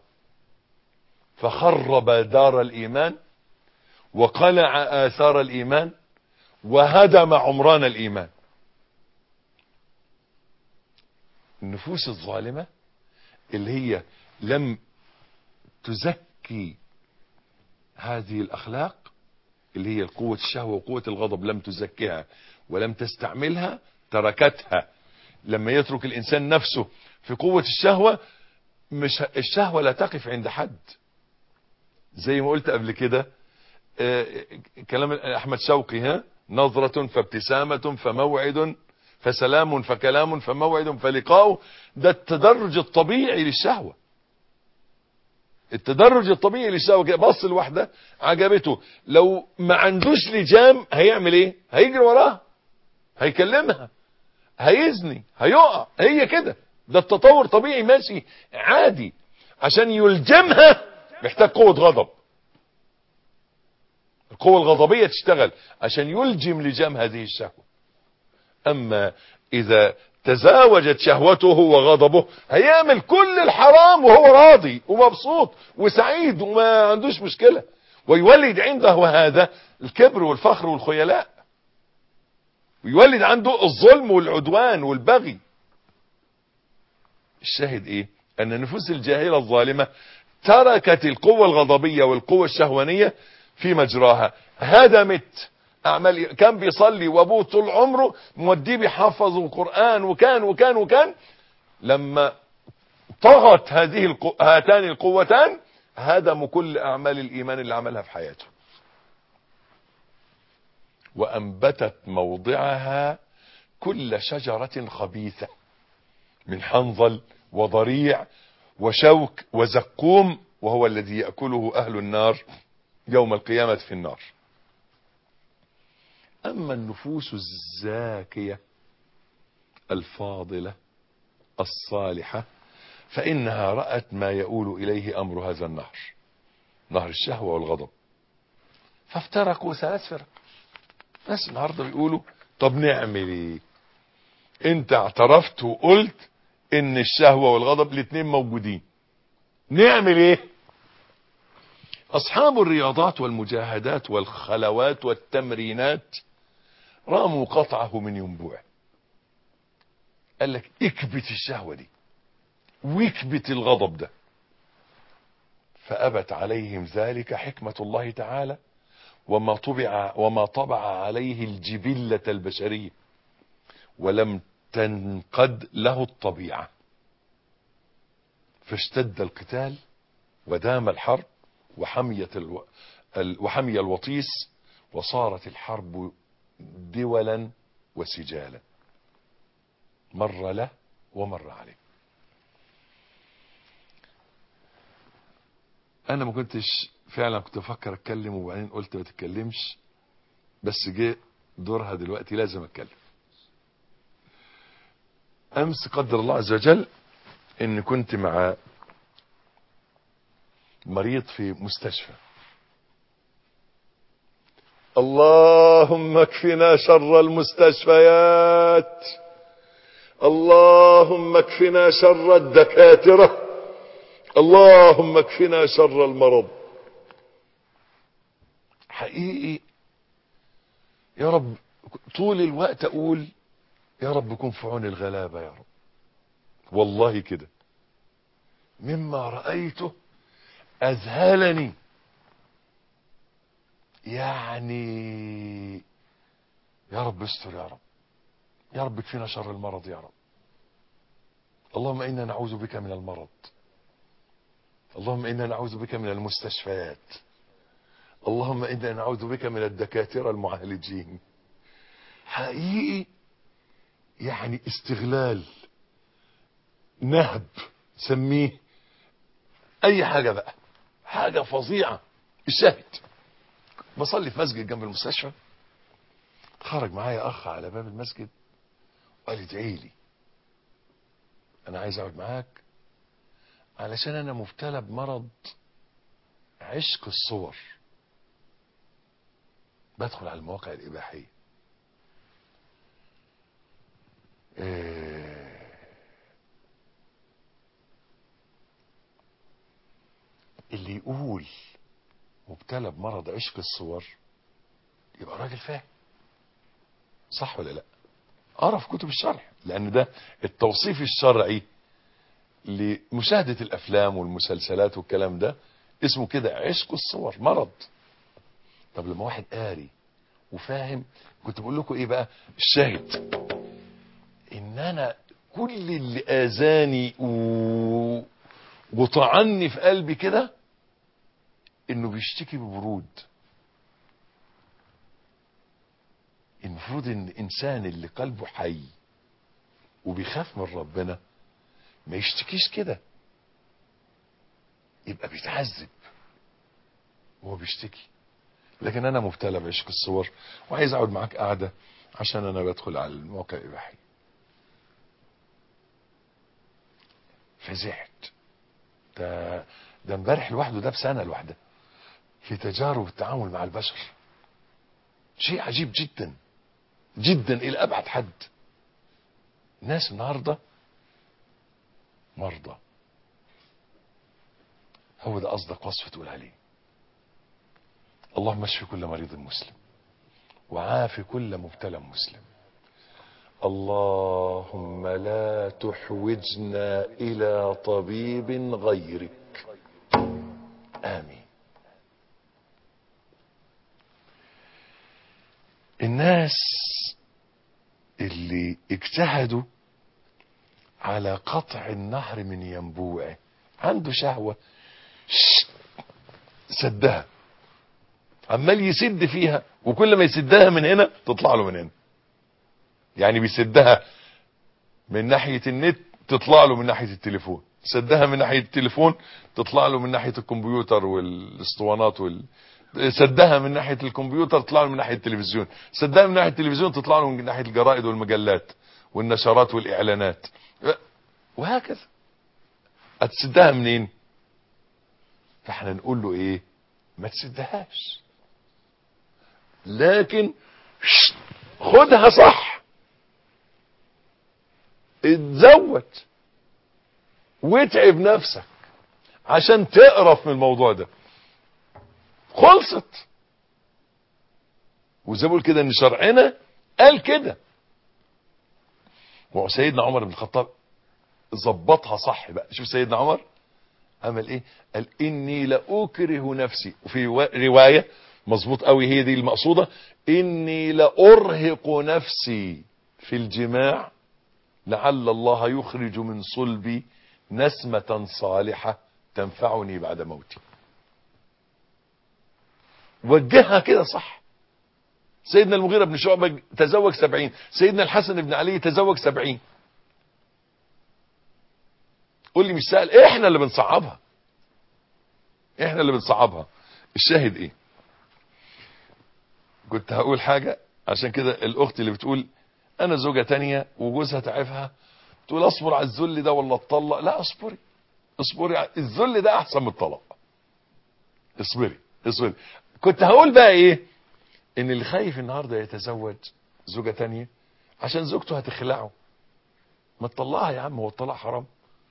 Speaker 2: فخرب دار الايمان وقلع اثار الايمان وهدم عمران الايمان النفوس الظالمة اللي هي لم تزكي هذه الاخلاق اللي هي قوة الشهوة وقوة الغضب لم تزكيها ولم تستعملها تركتها لما يترك الانسان نفسه في قوة الشهوة مش الشهوة لا تقف عند حد زي ما قلت قبل كده آه كلام احمد شوقي ها نظرة فابتسامة فموعد فسلام فكلام فموعد فلقاء ده التدرج الطبيعي للشهوة التدرج الطبيعي للشهوة كده بص الواحدة عجبته لو ما عندوش لجام هيعمل ايه هيجري وراها هيكلمها هيزني هيقع هي كده ده التطور طبيعي ماشي عادي عشان يلجمها محتاج قوة غضب القوة الغضبية تشتغل عشان يلجم لجام هذه الشهوة اما اذا تزاوجت شهوته وغضبه هيعمل كل الحرام وهو راضي ومبسوط وسعيد وما عندوش مشكلة ويولد عنده هذا الكبر والفخر والخيلاء ويولد عنده الظلم والعدوان والبغي الشاهد ايه ان النفوس الجاهلة الظالمة تركت القوة الغضبية والقوة الشهوانية في مجراها هدمت اعمال كان بيصلي وابوه طول عمره موديه بيحفظ القرآن وكان وكان وكان لما طغت هذه القو... هاتان القوتان هدموا كل اعمال الايمان اللي عملها في حياته وانبتت موضعها كل شجرة خبيثة من حنظل وضريع وشوك وزقوم وهو الذي يأكله اهل النار يوم القيامة في النار اما النفوس الزاكية الفاضلة الصالحة فانها رأت ما يؤول اليه امر هذا النهر نهر الشهوة والغضب فافترقوا ثلاث فرق ناس النهاردة بيقولوا طب نعمل ايه انت اعترفت وقلت ان الشهوة والغضب الاتنين موجودين نعمل ايه اصحاب الرياضات والمجاهدات والخلوات والتمرينات راموا قطعه من ينبوع قال لك اكبت الشهوة دي واكبت الغضب ده فأبت عليهم ذلك حكمة الله تعالى وما طبع, وما طبع عليه الجبلة البشرية ولم تنقد له الطبيعة فاشتد القتال ودام الحرب وحمية الو... وحمي الوطيس وصارت الحرب دولا وسجالا مر له ومر عليه انا ما كنتش فعلا كنت افكر اتكلم وبعدين قلت ما تتكلمش بس جه دورها دلوقتي لازم اتكلم امس قدر الله عز وجل ان كنت مع مريض في مستشفى اللهم اكفنا شر المستشفيات اللهم اكفنا شر الدكاترة اللهم اكفنا شر المرض حقيقي يا رب طول الوقت اقول يا رب كن في عون الغلابة يا رب والله كده مما رأيته اذهلني يعني يا رب استر يا رب يا رب اكفينا شر المرض يا رب اللهم انا نعوذ بك من المرض اللهم انا نعوذ بك من المستشفيات اللهم إنا نعوذ بك من الدكاترة المعالجين حقيقي يعني استغلال نهب سميه اي حاجة بقى حاجة فظيعة الشاهد بصلي في مسجد جنب المستشفى خرج معايا اخ على باب المسجد وقال لي ادعي لي انا عايز اقعد معاك علشان انا مبتلى بمرض عشق الصور بدخل على المواقع الاباحيه إيه اللي يقول مبتلى بمرض عشق الصور يبقى راجل فاهم صح ولا لا اقرا في كتب الشرح لان ده التوصيف الشرعي لمشاهدة الافلام والمسلسلات والكلام ده اسمه كده عشق الصور مرض طب لما واحد قاري وفاهم كنت بقول لكم ايه بقى الشاهد ان انا كل اللي اذاني و... وطعني في قلبي كده انه بيشتكي ببرود المفروض ان الانسان اللي قلبه حي وبيخاف من ربنا ما يشتكيش كده يبقى بيتعذب وهو بيشتكي لكن انا مبتلى بعشق الصور وعايز اقعد معاك قاعده عشان انا بدخل على الموقع الاباحي فزعت ده ده امبارح لوحده ده بسنه لوحده في تجارب التعامل مع البشر شيء عجيب جدا جدا الى ابعد حد ناس النهارده مرضى هو ده اصدق وصف تقول عليه اللهم اشف كل مريض مسلم وعاف كل مبتلى مسلم اللهم لا تحوجنا الى طبيب غيرك امين الناس اللي اجتهدوا على قطع النهر من ينبوعه عنده شهوة سدها عمال يسد فيها وكل ما يسدها من هنا تطلع له من هنا يعني بيسدها من ناحية النت تطلع له من ناحية التليفون سدها من ناحية التليفون تطلع له من ناحية الكمبيوتر والاسطوانات وال... سدها من ناحية الكمبيوتر تطلع له من ناحية التلفزيون سدها من ناحية التلفزيون تطلع له من ناحية الجرائد والمجلات والنشرات والإعلانات وهكذا هتسدها منين فاحنا نقول له ايه ما تسدهاش لكن خدها صح اتزود واتعب نفسك عشان تقرف من الموضوع ده خلصت وزي بقول كده ان شرعنا قال كده وسيدنا عمر بن الخطاب ظبطها صح بقى شوف سيدنا عمر عمل ايه قال اني لاكره نفسي وفي رواية مظبوط قوي هي دي المقصودة اني لارهق نفسي في الجماع لعل الله يخرج من صلبي نسمة صالحة تنفعني بعد موتي وجهها كده صح سيدنا المغيرة بن شعبة تزوج سبعين سيدنا الحسن بن علي تزوج سبعين قول لي مش سهل احنا اللي بنصعبها احنا اللي بنصعبها الشاهد ايه كنت هقول حاجة عشان كده الاخت اللي بتقول انا زوجة تانية وجوزها تعبها تقول اصبر على الذل ده ولا اتطلق لا اصبري اصبري على الذل ده احسن من الطلاق اصبري اصبري كنت هقول بقى ايه ان اللي خايف النهارده يتزوج زوجة تانية عشان زوجته هتخلعه ما تطلعها يا عم هو الطلاق حرام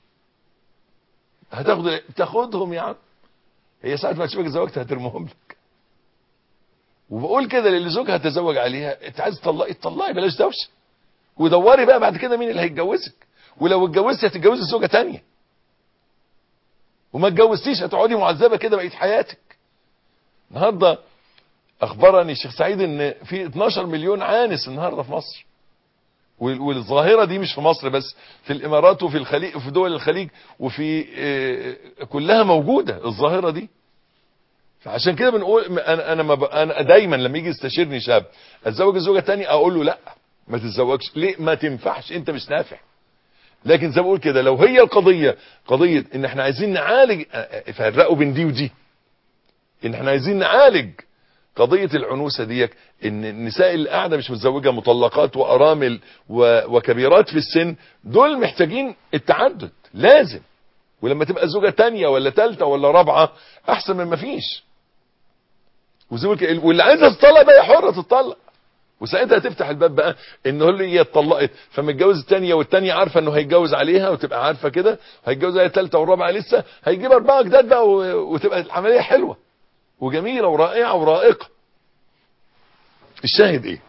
Speaker 2: هتاخد تاخدهم يا عم هي ساعة ما تشوفك زوجت هترمهم لك وبقول كده للي زوجها تزوج عليها انت عايز تطلقي تطلقي بلاش دوشه ودوري بقى بعد كده مين اللي هيتجوزك ولو اتجوزتي هتتجوزي زوجه تانية وما اتجوزتيش هتقعدي معذبه كده بقيه حياتك النهارده اخبرني الشيخ سعيد ان في 12 مليون عانس النهارده في مصر والظاهره دي مش في مصر بس في الامارات وفي الخليج وفي دول الخليج وفي كلها موجوده الظاهره دي فعشان كده بنقول انا انا ما ب... انا دايما لما يجي يستشيرني شاب اتزوج الزوجه الثانيه اقول له لا ما تتزوجش ليه ما تنفعش انت مش نافع لكن زي ما بقول كده لو هي القضيه قضيه ان احنا عايزين نعالج فرقوا بين دي ودي ان احنا عايزين نعالج قضية العنوسة ديك ان النساء اللي قاعدة مش متزوجة مطلقات وارامل و... وكبيرات في السن دول محتاجين التعدد لازم ولما تبقى زوجة تانية ولا تالتة ولا رابعة احسن من ما فيش وزوجك واللي عايزة تطلق بقى حرة تطلق وساعتها تفتح الباب بقى ان هو هي اتطلقت فمتجوز الثانيه والثانيه عارفه انه هيتجوز عليها وتبقى عارفه كده هيتجوز عليها الثالثه والرابعه لسه هيجيب اربعه جداد بقى وتبقى العمليه حلوه وجميله ورائعه ورائقه الشاهد ايه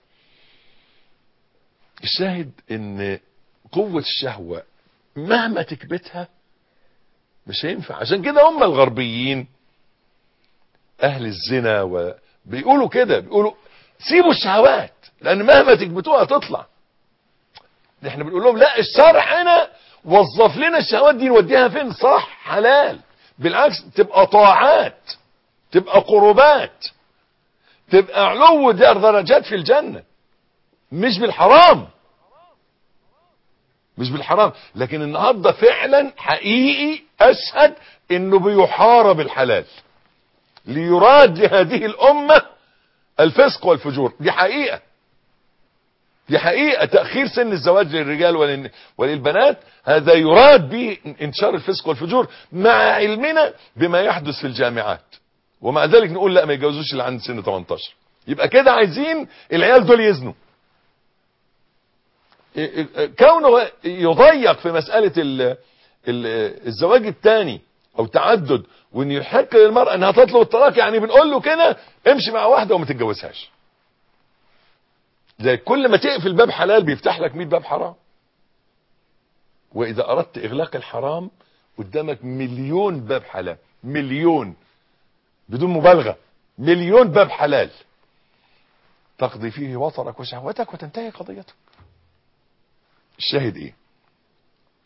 Speaker 2: الشاهد ان قوه الشهوه مهما تكبتها مش هينفع عشان كده هم الغربيين اهل الزنا وبيقولوا كده بيقولوا سيبوا الشهوات لان مهما تكبتوها تطلع احنا بنقول لهم لا الشرع هنا وظف لنا الشهوات دي نوديها فين صح حلال بالعكس تبقى طاعات تبقى قربات تبقى علو درجات في الجنة مش بالحرام مش بالحرام لكن النهاردة فعلا حقيقي اشهد انه بيحارب الحلال ليراد لهذه الامه الفسق والفجور دي حقيقة دي حقيقة تأخير سن الزواج للرجال ولل... وللبنات هذا يراد به انتشار الفسق والفجور مع علمنا بما يحدث في الجامعات ومع ذلك نقول لا ما يتجوزوش اللي عند سن 18 يبقى كده عايزين العيال دول يزنوا كونه يضيق في مسألة ال... ال... الزواج الثاني او تعدد وان يحق للمرأة انها تطلب الطلاق يعني بنقول له كده امشي مع واحدة وما تتجوزهاش زي كل ما تقفل باب حلال بيفتح لك 100 باب حرام واذا اردت اغلاق الحرام قدامك مليون باب حلال مليون بدون مبالغة مليون باب حلال تقضي فيه وطرك وشهوتك وتنتهي قضيتك الشاهد ايه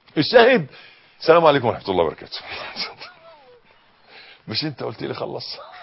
Speaker 2: الشاهد السلام عليكم ورحمة الله وبركاته مش انت قلت لي خلص